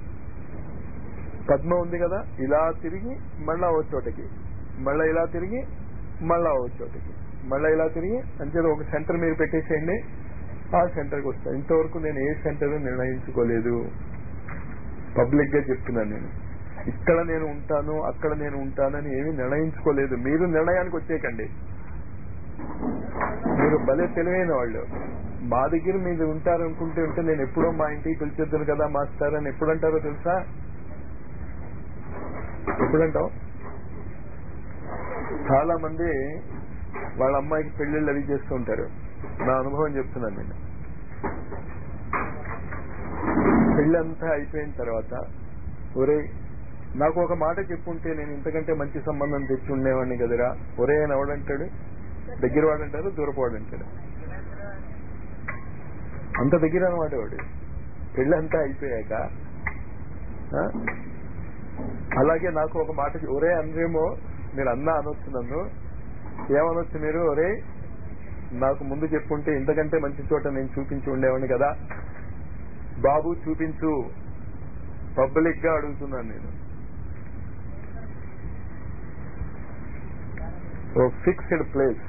పద్మ ఉంది కదా ఇలా తిరిగి మళ్ళా ఓ చోటకి మళ్ళా ఇలా తిరిగి మళ్ళా ఓ చోటకి మళ్ళా ఇలా తిరిగి అంతే ఒక సెంటర్ మీరు పెట్టేసేయండి ఆ సెంటర్కి వస్తాను ఇంతవరకు నేను ఏ సెంటర్ నిర్ణయించుకోలేదు పబ్లిక్ గా చెప్తున్నాను నేను ఇక్కడ నేను ఉంటాను అక్కడ నేను ఉంటానని ఏమీ నిర్ణయించుకోలేదు మీరు నిర్ణయానికి వచ్చేయకండి మీరు భలే తెలివైన వాళ్ళు మా దగ్గర మీరు ఉంటారనుకుంటే ఉంటే నేను ఎప్పుడో మా ఇంటికి పిలిచేద్దాను కదా మాస్టర్ అని ఎప్పుడు అంటారో తెలుసా ఎప్పుడంటావు చాలా మంది వాళ్ళ అమ్మాయికి పెళ్లిళ్ళు అవి చేస్తూ ఉంటారు నా అనుభవం చెప్తున్నాను నేను పెళ్ళంతా అయిపోయిన తర్వాత ఒరే నాకు ఒక మాట చెప్పుంటే నేను ఇంతకంటే మంచి సంబంధం తెచ్చి ఉండేవాడిని కదరా ఒరే అని ఎవడంటాడు దగ్గర వాడంటారు దూరపోవాడంటాడు అంత దగ్గర అనమాట వాడు పెళ్ళంతా అయిపోయాక ఆ? అలాగే నాకు ఒక మాట చె- ఒరే అనరేమో మీరు అన్నా అనొచ్చు నన్ను ఏమనొచ్చు మీరు ఒరే నాకు ముందు చెప్పుంటే ఇంతకంటే మంచి చోట నేను చూపించి ఉండేవాడిని కదా బాబు చూపించు పబ్లిక్ గా అడుగుతున్నాను నేను ఓ fixed place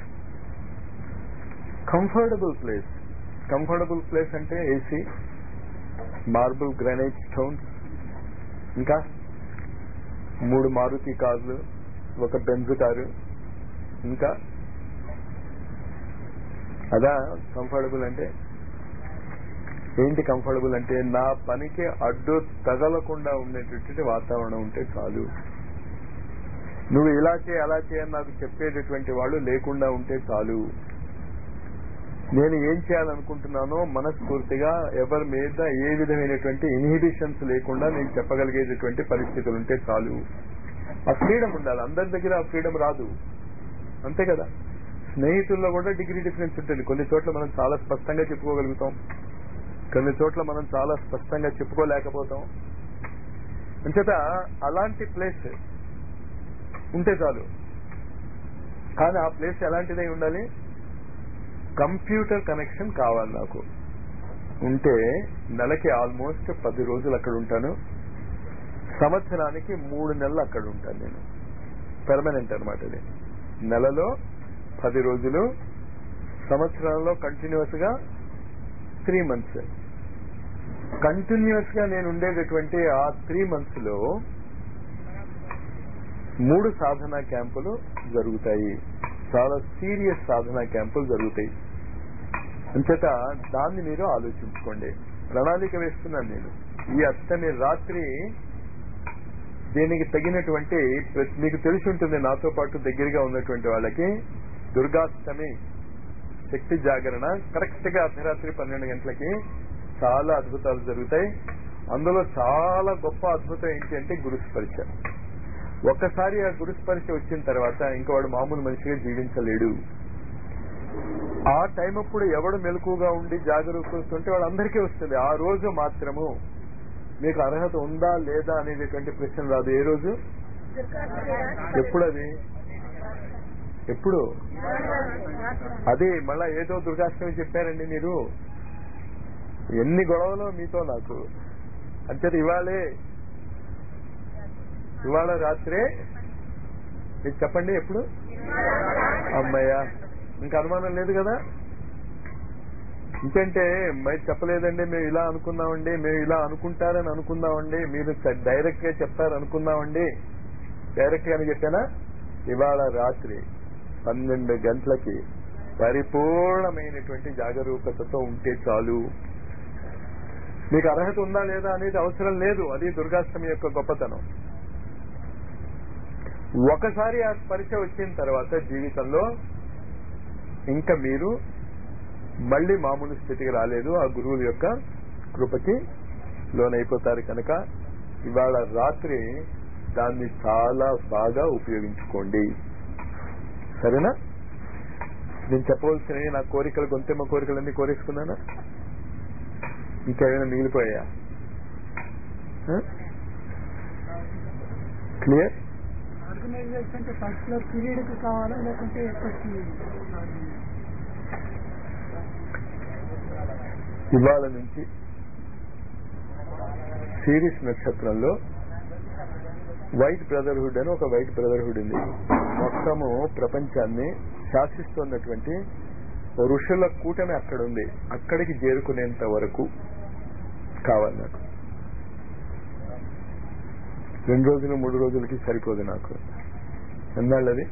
comfortable place comfortable place అంటే ఏసీ మార్బుల్ గ్రానైట్ స్టోన్స్ ఇంకా మూడు మారుతి కార్లు ఒక బెంజ్ కారు ఇంకా అదా కంఫర్టబుల్ అంటే ఏంటి కంఫర్టబుల్ అంటే నా పనికి అడ్డు తగలకుండా ఉండేటటువంటి వాతావరణం ఉంటే చాలు నువ్వు ఇలా చేయి అలా చేయని నాకు చెప్పేటటువంటి వాళ్ళు లేకుండా ఉంటే చాలు నేను ఏం చేయాలనుకుంటున్నానో మనస్ఫూర్తిగా ఎవరి మీద ఏ విధమైనటువంటి ఇన్హిబిషన్స్ లేకుండా నేను చెప్పగలిగేటటువంటి పరిస్థితులు ఉంటే చాలు ఆ ఫ్రీడమ్ ఉండాలి అందరి దగ్గర ఆ ఫ్రీడమ్ రాదు అంతే కదా స్నేహితుల్లో కూడా డిగ్రీ డిఫరెన్స్ ఉంటుంది కొన్ని చోట్ల మనం చాలా స్పష్టంగా చెప్పుకోగలుగుతాం కొన్ని చోట్ల మనం చాలా స్పష్టంగా చెప్పుకోలేకపోతాం అంచేత అలాంటి ప్లేస్ ఉంటే చాలు కానీ ఆ ప్లేస్ ఎలాంటిదై ఉండాలి కంప్యూటర్ కనెక్షన్ కావాలి నాకు ఉంటే నెలకి ఆల్మోస్ట్ పది రోజులు అక్కడ ఉంటాను సంవత్సరానికి మూడు నెలలు అక్కడ ఉంటాను నేను పెర్మనెంట్ అనమాట ఇది నెలలో పది రోజులు సంవత్సరంలో కంటిన్యూస్ గా త్రీ మంత్స్ కంటిన్యూస్ గా నేను ఉండేటటువంటి ఆ త్రీ మంత్స్ లో మూడు సాధనా క్యాంపులు జరుగుతాయి చాలా సీరియస్ సాధనా క్యాంపులు జరుగుతాయి అంచేత దాన్ని మీరు ఆలోచించుకోండి ప్రణాళిక వేస్తున్నాను నేను ఈ అష్టమి రాత్రి దీనికి తగినటువంటి ప్ర- మీకు తెలిసి ఉంటుంది నాతో పాటు దగ్గరగా ఉన్నటువంటి వాళ్ళకి దుర్గాష్టమి శక్తి జాగరణ కరెక్ట్ గా అర్ధరాత్రి పన్నెండు గంటలకి చాలా అద్భుతాలు జరుగుతాయి అందులో చాలా గొప్ప అద్భుతం ఏంటి అంటే గురుస్పర్శ ఒక్కసారి ఆ గురుస్పర్శ వచ్చిన తర్వాత ఇంకా వాడు మామూలు మనిషిగా జీవించలేడు ఆ టైం అప్పుడు ఎవడు మెలకుగా ఉండి జాగరూకుతుంటే వాళ్ళందరికీ వస్తుంది ఆ రోజు మాత్రము మీకు అర్హత ఉందా లేదా అనేటటువంటి ప్రశ్న రాదు ఏ రోజు ఎప్పుడు అది ఎప్పుడు అది మళ్ళా ఏదో దుర్గాష్టమి చెప్పారండి మీరు ఎన్ని గొడవలు మీతో నాకు అంటే ఇవాళే ఇవాళ రాత్రే మీరు చెప్పండి ఎప్పుడు అమ్మయ్యా ఇంకా అనుమానం లేదు కదా ఇంకంటే మరి చెప్పలేదండి మేము ఇలా అనుకున్నామండి మేము ఇలా అనుకుంటారని అనుకున్నామండి మీరు డైరెక్ట్ గా చెప్తారు అనుకున్నామండి డైరెక్ట్ గానే చెప్పానా ఇవాళ రాత్రి పన్నెండు గంటలకి పరిపూర్ణమైనటువంటి జాగరూకతతో ఉంటే చాలు మీకు అర్హత ఉందా లేదా అనేది అవసరం లేదు అది దుర్గాష్టమి యొక్క గొప్పతనం ఒకసారి ఆ స్పర్శ వచ్చిన తర్వాత జీవితంలో ఇంకా మీరు మళ్ళీ మామూలు స్థితికి రాలేదు ఆ గురువుల యొక్క కృపకి లోనైపోతారు కనుక ఇవాళ రాత్రి దాన్ని చాలా బాగా ఉపయోగించుకోండి సరేనా నేను చెప్పవలసినవి నా కోరికలు గొంతెమ్మ కోరికలన్నీ కోరేసుకున్నానా ఇంకేమైనా మిగిలిపోయా క్లియర్ ఆర్గనైజేషన్ అంటే పర్టికులర్ పీరియడ్ కి కావాలా లేకుంటే ఎప్పటికి ఇవాళ నుంచి సిరీస్ నక్షత్రంలో వైట్ బ్రదర్హుడ్ అని ఒక వైట్ బ్రదర్హుడ్ ఉంది మొత్తము ప్రపంచాన్ని శాసిస్తున్నటువంటి ఋషుల కూటమి అక్కడ ఉంది అక్కడికి చేరుకునేంత వరకు కావాలి నాకు రెండు రోజులు మూడు రోజులకి సరిపోదు నాకు ఎన్నాళ్ళది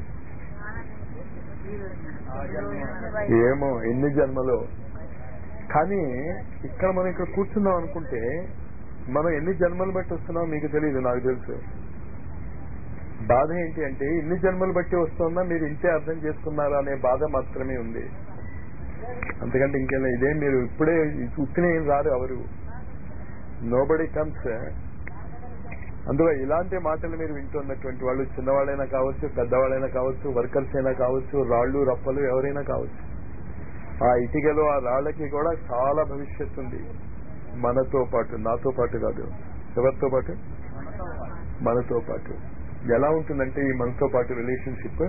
ఏమో ఎన్ని జన్మలో కానీ ఇక్కడ మనం ఇక్కడ కూర్చున్నాం అనుకుంటే మనం ఎన్ని జన్మలు బట్టి వస్తున్నాం మీకు తెలియదు నాకు తెలుసు బాధ ఏంటి అంటే ఇన్ని జన్మలు బట్టి వస్తుందా మీరు ఇంతే అర్థం చేసుకున్నారా అనే బాధ మాత్రమే ఉంది అంతకంటే ఇంకేం ఇదే మీరు ఇప్పుడే ఉత్తినే ఏం రారు ఎవరు నోబడి కమ్స్ అందులో ఇలాంటి మాటలు మీరు వింటున్నటువంటి వాళ్ళు చిన్నవాళ్ళైనా కావచ్చు పెద్దవాళ్ళైనా కావచ్చు వర్కర్స్ అయినా కావచ్చు రాళ్ళు రప్పలు ఎవరైనా కావచ్చు ఆ ఇటుకలో ఆ రాళ్ళకి కూడా చాలా భవిష్యత్తు ఉంది మనతో పాటు నాతో పాటు కాదు ఎవరితో పాటు మనతో పాటు ఎలా ఉంటుందంటే ఈ మనతో పాటు రిలేషన్షిప్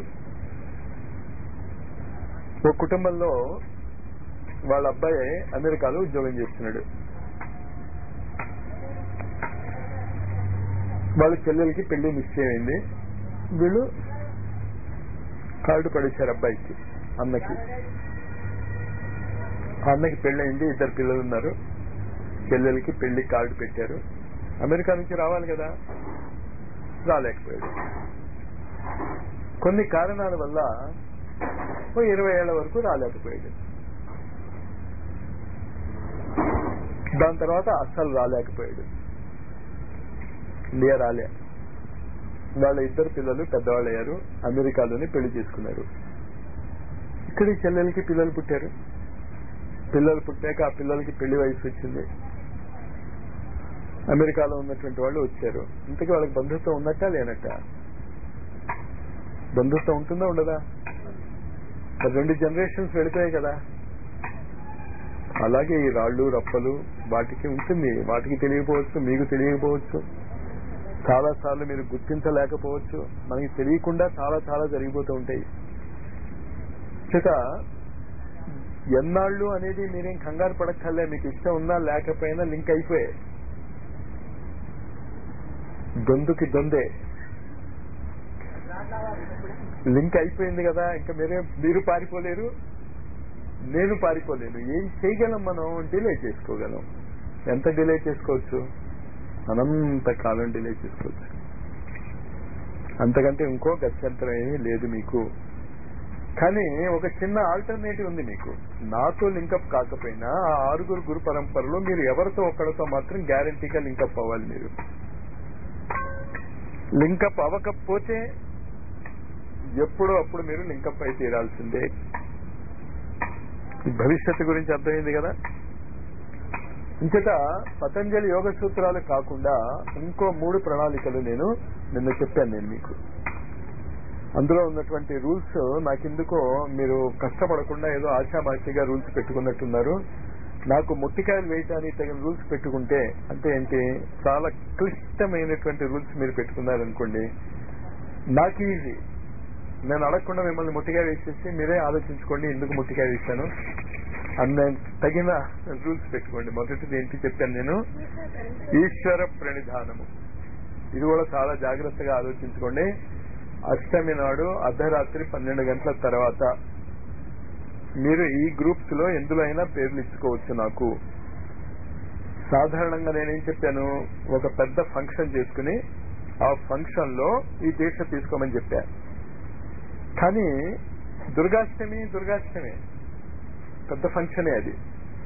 ఒక కుటుంబంలో వాళ్ళ అబ్బాయి అమెరికాలో ఉద్యోగం చేస్తున్నాడు వాళ్ళ చెల్లెలకి పెళ్లి నిశ్చయమైంది వీళ్ళు కార్డు పడేశారు అబ్బాయికి అన్నకి ఆ అన్నకి పెళ్ళయింది ఇద్దరు పిల్లలు ఉన్నారు చెల్లెలకి పెళ్లి కార్డు పెట్టారు అమెరికా నుంచి రావాలి కదా రాలేకపోయాడు కొన్ని కారణాల వల్ల ఓ ఇరవై ఏళ్ల వరకు రాలేకపోయాడు దాని తర్వాత అస్సలు రాలేకపోయాడు ఇండియా రాలే వాళ్ళ ఇద్దరు పిల్లలు పెద్దవాళ్ళు అయ్యారు అమెరికాలోనే పెళ్లి చేసుకున్నారు ఇక్కడ ఈ చెల్లెలకి పిల్లలు పుట్టారు పిల్లలు పుట్టాక ఆ పిల్లలకి పెళ్లి వయసు వచ్చింది అమెరికాలో ఉన్నటువంటి వాళ్ళు వచ్చారు ఇంతకీ వాళ్ళకి బంధుత్వం ఉన్నట్టా లేనట్ట బంధుత్వం ఉంటుందా ఉండదా మరి రెండు జనరేషన్స్ వెళ్ళిపోయాయి కదా అలాగే ఈ రాళ్ళు రప్పలు వాటికి ఉంటుంది వాటికి తెలియకపోవచ్చు మీకు తెలియకపోవచ్చు చాలా సార్లు మీరు గుర్తించలేకపోవచ్చు మనకి తెలియకుండా చాలా చాలా జరిగిపోతూ ఉంటాయి చేత ఎన్నాళ్ళు అనేది మీరేం కంగారు పడక్కర్లే మీకు ఇష్టం ఉన్నా లేకపోయినా లింక్ అయిపోయాయి దొందుకి దొందే లింక్ అయిపోయింది కదా ఇంకా మీరే మీరు పారిపోలేరు నేను పారిపోలేను ఏం చేయగలం మనం డిలే చేసుకోగలం ఎంత డిలే చేసుకోవచ్చు అనంత కాలం డిలే చేసుకోవచ్చు అంతకంటే ఇంకో గత్యంతరం ఏమీ లేదు మీకు కానీ ఒక చిన్న ఆల్టర్నేటివ్ ఉంది మీకు నాతో లింకప్ కాకపోయినా ఆ ఆరుగురు గురు పరంపరలో మీరు ఎవరితో ఒక్కడితో మాత్రం గ్యారంటీగా లింకప్ అవ్వాలి మీరు లింకప్ అవ్వకపోతే ఎప్పుడో అప్పుడు మీరు లింకప్ అయి తీరాల్సిందే ఈ భవిష్యత్తు గురించి అర్థమైంది కదా ఇంచేత పతంజలి యోగ సూత్రాలు కాకుండా ఇంకో మూడు ప్రణాళికలు నేను నిన్న చెప్పాను నేను మీకు అందులో ఉన్నటువంటి రూల్స్ నాకెందుకో మీరు కష్టపడకుండా ఏదో ఆశామాషిగా రూల్స్ పెట్టుకున్నట్టున్నారు నాకు మొట్టికాయలు వేయటానికి తగిన రూల్స్ పెట్టుకుంటే అంటే ఏంటి చాలా క్లిష్టమైనటువంటి రూల్స్ మీరు పెట్టుకున్నారనుకోండి నాకు ఈజీ నేను అడగకుండా మిమ్మల్ని ముట్టికాయ వేసేసి మీరే ఆలోచించుకోండి ఎందుకు ముట్టికాయ వేశాను అన్న తగిన రూల్స్ పెట్టుకోండి మొదటిది ఏంటి చెప్పాను నేను ఈశ్వర ప్రణిధానము ఇది కూడా చాలా జాగ్రత్తగా ఆలోచించుకోండి అష్టమి నాడు అర్ధరాత్రి పన్నెండు గంటల తర్వాత మీరు ఈ గ్రూప్స్ లో ఎందులో అయినా పేర్లు ఇచ్చుకోవచ్చు నాకు సాధారణంగా నేనేం చెప్పాను ఒక పెద్ద ఫంక్షన్ చేసుకుని ఆ ఫంక్షన్ లో ఈ దీక్ష తీసుకోమని చెప్పా కానీ దుర్గాష్టమి దుర్గాష్టమి పెద్ద ఫంక్షనే అది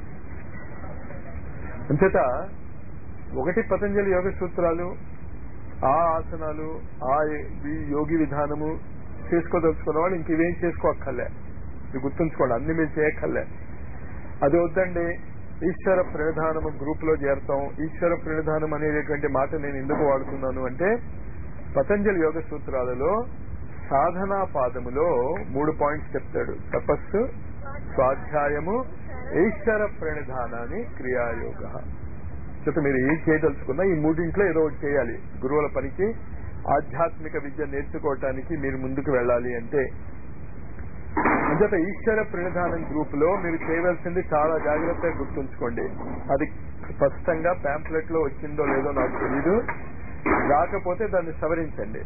అంచేత ఒకటి పతంజలి యోగ సూత్రాలు ఆ ఆసనాలు ఆ ఈ యోగి విధానము చేసుకోదలుచుకున్న వాళ్ళు ఇంక ఇవేం చేసుకోక్కర్లే ఇది గుర్తుంచుకోండి అన్ని మీరు చేయక్కర్లే అది వద్దండి ఈశ్వర ప్రణిధానము గ్రూప్ లో చేరతాం ఈశ్వర ప్రణిధానం అనేటటువంటి మాట నేను ఎందుకు వాడుతున్నాను అంటే పతంజలి యోగ సూత్రాలలో సాధనా పాదములో మూడు పాయింట్స్ చెప్తాడు తపస్సు స్వాధ్యాయము ఈశ్వర ప్రణిధానాన్ని క్రియాయోగ చేత మీరు ఏం చేయదలుచుకున్నా ఈ మూడింట్లో ఏదో ఒకటి చేయాలి గురువుల పనికి ఆధ్యాత్మిక విద్య నేర్చుకోవటానికి మీరు ముందుకు వెళ్ళాలి అంటే అంచేత ఈశ్వర ప్రణిధానం గ్రూప్ లో మీరు చేయవలసింది చాలా జాగ్రత్తగా గుర్తుంచుకోండి అది స్పష్టంగా ప్యాంప్లెట్ లో వచ్చిందో లేదో నాకు తెలీదు రాకపోతే దాన్ని సవరించండి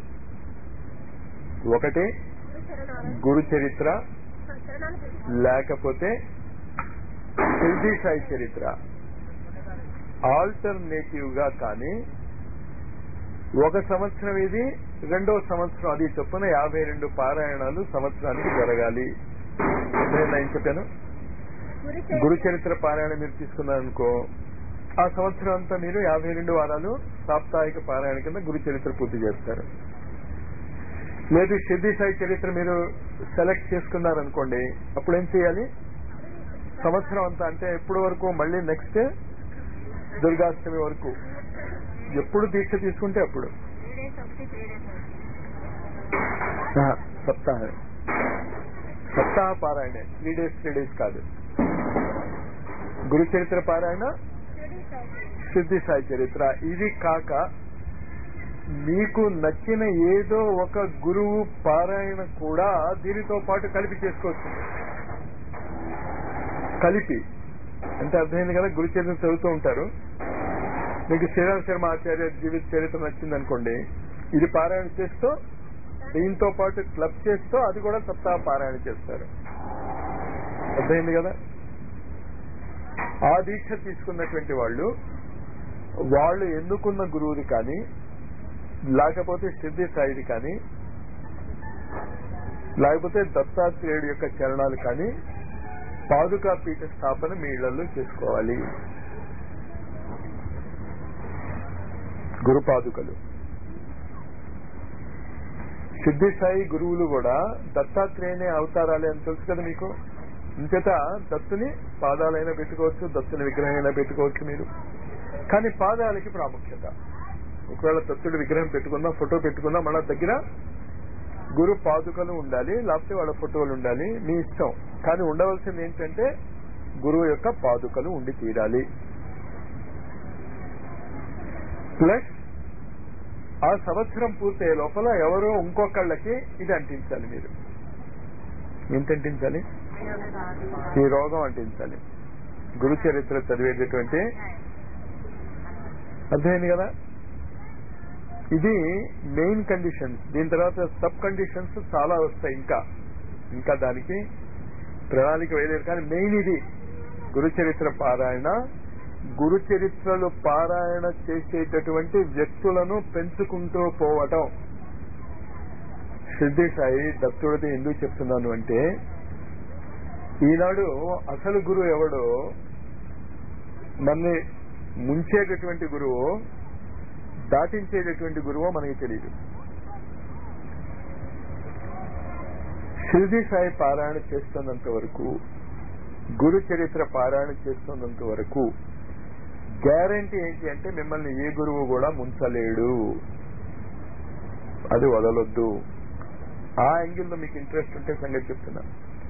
ఒకటి గురు చరిత్ర లేకపోతే షిర్డీ సాయి చరిత్ర ఆల్టర్నేటివ్ గా కానీ ఒక సంవత్సరం ఇది రెండో సంవత్సరం అది చొప్పున యాభై రెండు పారాయణాలు సంవత్సరానికి జరగాలి నేను ఏం చెప్పాను గురు చరిత్ర పారాయణ మీరు తీసుకున్నారనుకో ఆ సంవత్సరం అంతా మీరు యాభై రెండు వారాలు సాప్తాహిక పారాయణ కింద గురు చరిత్ర పూర్తి చేస్తారు లేదు సిద్ధి సాయి చరిత్ర మీరు సెలెక్ట్ చేసుకున్నారనుకోండి అప్పుడు ఏం చేయాలి సంవత్సరం అంతా అంటే ఎప్పటి వరకు మళ్ళీ నెక్స్ట్ దుర్గాష్టమి వరకు ఎప్పుడు దీక్ష తీసుకుంటే అప్పుడు ఆహా, సప్తాహ సప్తాహ పారాయణ త్రీ డేస్ త్రీ డేస్ కాదు గురు చరిత్ర పారాయణ సిద్ధి సాయి చరిత్ర ఇది కాక మీకు నచ్చిన ఏదో ఒక గురువు పారాయణ కూడా దీనితో పాటు కలిపి చేసుకోవచ్చు కలిపి అంటే అర్థమైంది కదా గురు చరిత్ర చదువుతూ ఉంటారు మీకు శ్రీరామ శర్మ ఆచార్య జీవిత చరిత్ర నచ్చింది అనుకోండి ఇది పారాయణ చేస్తూ దీంతో పాటు క్లబ్ చేస్తూ అది కూడా సప్తాహ పారాయణ చేస్తారు అర్థమైంది కదా ఆ దీక్ష తీసుకున్నటువంటి వాళ్ళు వాళ్ళు ఎన్నుకున్న గురువుది కానీ లేకపోతే సిద్ధి సాయిది కానీ లేకపోతే దత్తాత్రేయుడి యొక్క చరణాలు కానీ పాదుకా పీఠ స్థాపన మీ ఇళ్లలో చేసుకోవాలి గురు పాదుకలు సిద్ధి సాయి గురువులు కూడా దత్తాత్రేయనే అవతారాలే అని తెలుసు కదా మీకు ఇంచేత దత్తుని పాదాలైనా పెట్టుకోవచ్చు దత్తుని విగ్రహం అయినా పెట్టుకోవచ్చు మీరు కానీ పాదాలకి ప్రాముఖ్యత ఒకవేళ దత్తుడి విగ్రహం పెట్టుకున్నా ఫోటో పెట్టుకున్నా మన దగ్గర గురు పాదుకలు ఉండాలి లేకపోతే వాళ్ళ ఫోటోలు ఉండాలి మీ ఇష్టం కానీ ఉండవలసింది ఏంటంటే గురువు యొక్క పాదుకలు ఉండి తీరాలి ప్లస్ ఆ సంవత్సరం పూర్తయ్యే లోపల ఎవరో ఇంకొకళ్ళకి ఇది అంటించాలి మీరు ఏంటి అంటించాలి ఈ రోగం అంటించాలి గురు చరిత్ర చదివేటటువంటి అర్థమైంది కదా ఇది మెయిన్ కండిషన్స్ దీని తర్వాత సబ్ కండిషన్స్ చాలా వస్తాయి ఇంకా ఇంకా దానికి ప్రణాళిక వేయలేదు కానీ మెయిన్ ఇది గురు చరిత్ర పారాయణ గురు చరిత్రలు పారాయణ చేసేటటువంటి వ్యక్తులను పెంచుకుంటూ పోవటం సిద్ధి సాయి దత్తుడిది ఎందుకు చెప్తున్నాను అంటే ఈనాడు అసలు గురువు ఎవడో మన్ని ముంచేటటువంటి గురువు దాటించేటటువంటి గురువో మనకి తెలియదు షిరిడి సాయి పారాయణ చేస్తున్నంత వరకు గురు చరిత్ర పారాయణ చేస్తున్నంత వరకు గ్యారంటీ ఏంటి అంటే మిమ్మల్ని ఏ గురువు కూడా ముంచలేడు అది వదలొద్దు ఆ యాంగిల్లో మీకు ఇంట్రెస్ట్ ఉంటే సంగతి చెప్తున్నా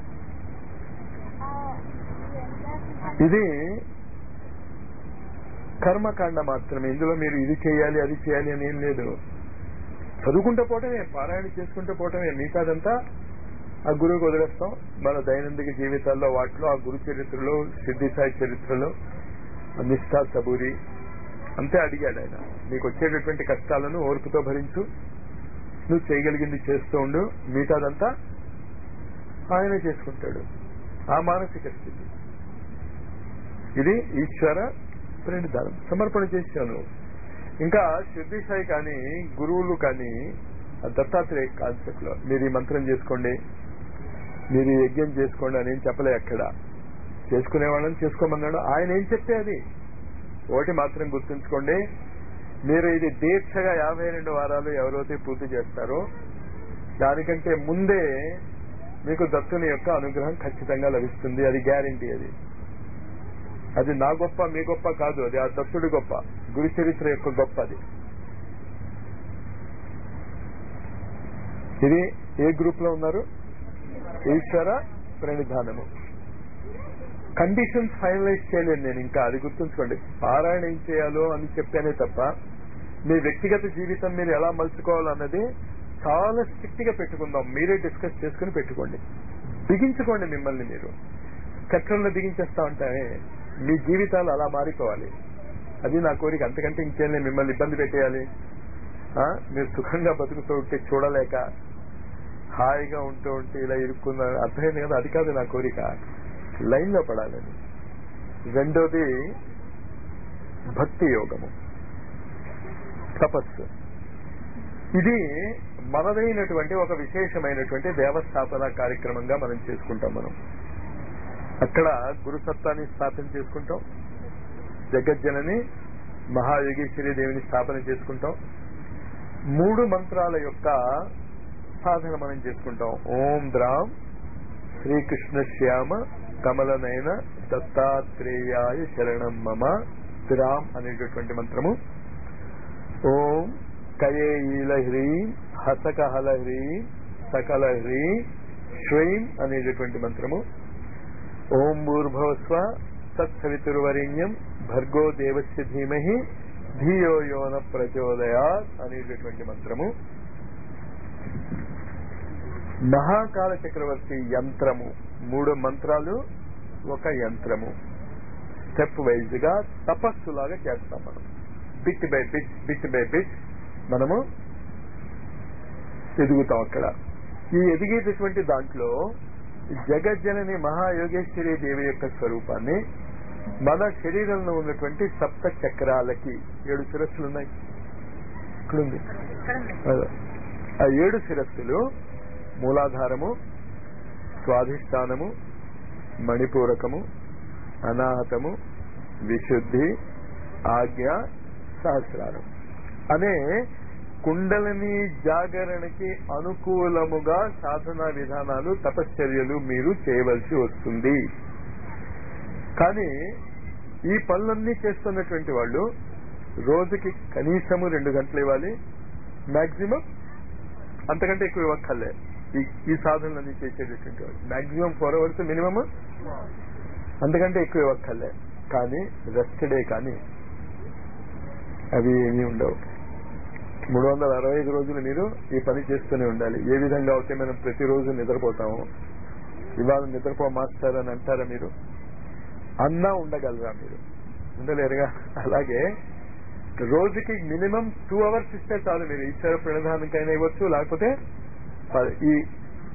ఇది కర్మకాండ మాత్రమే ఇందులో మీరు ఇది చేయాలి అది చేయాలి అని ఏం లేదు చదువుకుంటూ పోవటమే పారాయణ చేసుకుంటూ పోవటమే మిగతాదంతా ఆ గురువుకి వదిలేస్తాం మన దైనందిక జీవితాల్లో వాటిలో ఆ గురు చరిత్రలో సిద్ధి సాయి చరిత్రలో నిష్ఠా సబూరి అంతే అడిగాడు ఆయన నీకు వచ్చేటటువంటి కష్టాలను ఓర్పుతో భరించు నువ్వు చేయగలిగింది చేస్తూ ఉండు మిగతాదంతా ఆయనే చేసుకుంటాడు ఆ మానసిక స్థితి ఇది ఈశ్వర ప్రణిధానం సమర్పణ చేశాను ఇంకా సిద్ధి సాయి కానీ గురువులు కానీ ఆ దత్తాత్రేయ కాన్సెప్ట్ లో మీరు ఈ మంత్రం చేసుకోండి మీరు ఈ యజ్ఞం చేసుకోండి అని ఏం చెప్పలే అక్కడ చేసుకునే వాళ్ళని చేసుకోమన్నాడు ఆయన ఏం చెప్తే అది ఒకటి మాత్రం గుర్తుంచుకోండి మీరు ఇది దీక్షగా యాభై రెండు వారాలు ఎవరైతే పూర్తి చేస్తారో దానికంటే ముందే మీకు దత్తుని యొక్క అనుగ్రహం ఖచ్చితంగా లభిస్తుంది అది గ్యారంటీ అది అది నా గొప్ప మీ గొప్ప కాదు అది ఆ దత్తుడి గొప్ప గురు చరిత్ర యొక్క గొప్ప అది ఇది ఏ గ్రూప్ లో ఉన్నారు ఈశ్వర ప్రణిధానము కండిషన్స్ ఫైనలైజ్ చేయలేదు నేను ఇంకా అది గుర్తుంచుకోండి పారాయణ ఏం చేయాలో అని చెప్పానే తప్ప మీ వ్యక్తిగత జీవితం మీరు ఎలా మలుచుకోవాలన్నది చాలా స్ట్రిక్ట్ గా పెట్టుకుందాం మీరే డిస్కస్ చేసుకుని పెట్టుకోండి బిగించుకోండి మిమ్మల్ని మీరు చక్రంలో బిగించేస్తా ఉంటామే మీ జీవితాలు అలా మారిపోవాలి అది నా కోరిక అంతకంటే ఇంకేం లేదు మిమ్మల్ని ఇబ్బంది పెట్టేయాలి ఆ? మీరు సుఖంగా బతుకుతూ ఉంటే చూడలేక హాయిగా ఉంటూ ఉంటే ఇలా ఇరుక్కున్న అర్థమైంది కదా అది కాదు నా కోరిక లైన్ లో పడాలని రెండోది భక్తి యోగము తపస్సు ఇది మనదైనటువంటి ఒక విశేషమైనటువంటి దేవస్థాపన కార్యక్రమంగా మనం చేసుకుంటాం మనం అక్కడ గురుసత్తాన్ని స్థాపన చేసుకుంటాం జగజ్జనని మహాయోగేశ్వరి దేవిని స్థాపన చేసుకుంటాం మూడు మంత్రాల యొక్క సాధన మనం చేసుకుంటాం ఓం ద్రాం శ్రీకృష్ణ శ్యామ కమలనైన దత్తాత్రేయాయ శరణం మమ ద్రాం అనేటటువంటి మంత్రము ఓం కయేఈల హ్రీం హసకహల హ్రీం సకల హ్రీం శ్వైం అనేటటువంటి మంత్రము ఓం భూర్భవస్వ తత్సవితుర్వరేణ్యం భర్గో దేవస్య ధీమహి ధియో యోన ప్రచోదయాత్ అనేటటువంటి మంత్రము మహాకాల చక్రవర్తి యంత్రము మూడు మంత్రాలు ఒక యంత్రము స్టెప్ వైజ్ గా తపస్సులాగా చేస్తాం మనం bit by bit bit by bit మనము ఎదుగుతాం అక్కడ ఈ ఎదిగేటటువంటి దాంట్లో జగజ్జనని మహాయోగేశ్వరి దేవి యొక్క స్వరూపాన్ని మన శరీరంలో ఉన్నటువంటి సప్త చక్రాలకి ఏడు శిరస్సులు ఉన్నాయి ఇక్కడుంది అదే. ఆ ఏడు శిరస్సులు మూలాధారము స్వాధిష్టానము మణిపూరకము అనాహతము విశుద్ధి ఆజ్ఞ సహస్రారం అనే కుండలిని జాగరణకి అనుకూలముగా సాధనా విధానాలు తపశ్చర్యలు మీరు చేయవలసి వస్తుంది కానీ ఈ పనులన్నీ చేస్తున్నటువంటి వాళ్ళు రోజుకి కనీసము రెండు గంటలు ఇవ్వాలి మాక్సిమం అంతకంటే ఎక్కువ ఇవ్వక్కర్లే ఈ ఈ సాధనలన్నీ చేసేటటువంటి వాళ్ళు మాక్సిమం ఫోర్ అవర్స్ మినిమం అంతకంటే ఎక్కువ ఇవ్వక్కర్లే కానీ రెస్ట్ డే కానీ అవి ఏమీ ఉండవు మూడు వందల అరవై ఐదు రోజులు మీరు ఈ పని చేస్తూనే ఉండాలి ఏ విధంగా అయితే మనం ప్రతిరోజు నిద్రపోతాము ఇవాళ నిద్రపో మాస్టర్ అని అంటారా మీరు అన్నా ఉండగలరా మీరు ఉండలేరుగా అలాగే రోజుకి మినిమం టూ అవర్స్ ఇస్తే చాలు మీరు ఈశ్వర ప్రణధానికైనా ఇవ్వచ్చు లేకపోతే ప- ఈ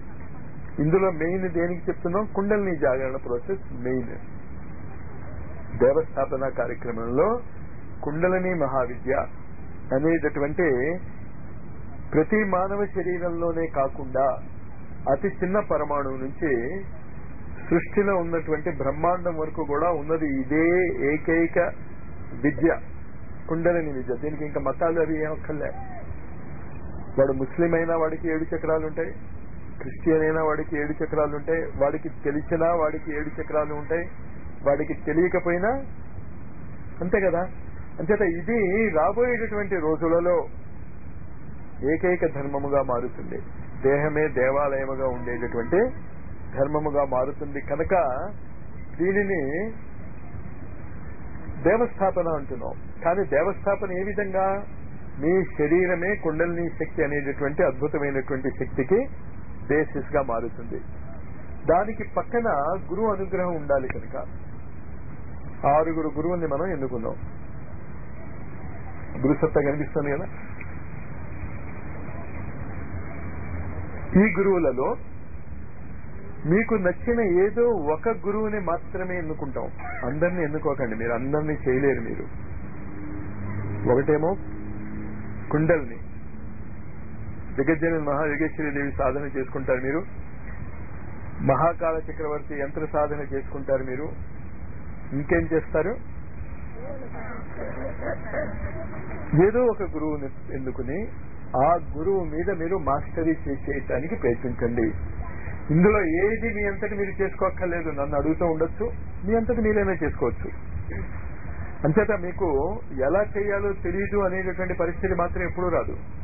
ఇందులో మెయిన్ దేనికి చెప్తున్నాం కుండలిని జాగరణ ప్రాసెస్ మెయిన్ దేవస్థాపన కార్యక్రమంలో కుండలని మహావిద్య అనేటటువంటి ప్రతి మానవ శరీరంలోనే కాకుండా అతి చిన్న పరమాణువు నుంచి సృష్టిలో ఉన్నటువంటి బ్రహ్మాండం వరకు కూడా ఉన్నది ఇదే ఏకైక విద్య కుండలని విద్య దీనికి ఇంకా మతాలు అవి ఏం అక్కర్లే వాడు ముస్లిం అయినా వాడికి ఏడు చక్రాలు ఉంటాయి క్రిస్టియన్ అయినా వాడికి ఏడు చక్రాలు ఉంటాయి వాడికి తెలిసినా వాడికి ఏడు చక్రాలు ఉంటాయి వాడికి తెలియకపోయినా అంతే కదా అంచేత ఇది రాబోయేటటువంటి రోజులలో ఏకైక ధర్మముగా మారుతుంది దేహమే దేవాలయముగా ఉండేటటువంటి ధర్మముగా మారుతుంది కనుక దీనిని దేవస్థాపన అంటున్నాం కానీ దేవస్థాపన ఏ విధంగా మీ శరీరమే కుండలిని శక్తి అనేటటువంటి అద్భుతమైనటువంటి శక్తికి బేసిస్ గా మారుతుంది దానికి పక్కన గురువు అనుగ్రహం ఉండాలి కనుక ఆరుగురు గురువుల్ని మనం ఎన్నుకున్నాం గురుసత్తా కనిపిస్తుంది కదా ఈ గురువులలో మీకు నచ్చిన ఏదో ఒక గురువుని మాత్రమే ఎన్నుకుంటాం అందరిని ఎన్నుకోకండి మీరు అందరినీ చేయలేరు మీరు ఒకటేమో కుండల్ని జగజ్జన మహాయోగేశ్వరి దేవి సాధన చేసుకుంటారు మీరు మహాకాల చక్రవర్తి యంత్ర సాధన చేసుకుంటారు మీరు ఇంకేం చేస్తారు ఏదో ఒక గురువుని ఎన్నుకుని ఆ గురువు మీద మీరు మాస్టరీ చేసేయటానికి ప్రయత్నించండి ఇందులో ఏది మీ అంతటి మీరు చేసుకోక్కర్లేదు నన్ను అడుగుతూ ఉండొచ్చు మీ అంతటి మీరైనా చేసుకోవచ్చు అంచేత మీకు ఎలా చేయాలో తెలియదు అనేటటువంటి పరిస్థితి మాత్రం ఎప్పుడూ రాదు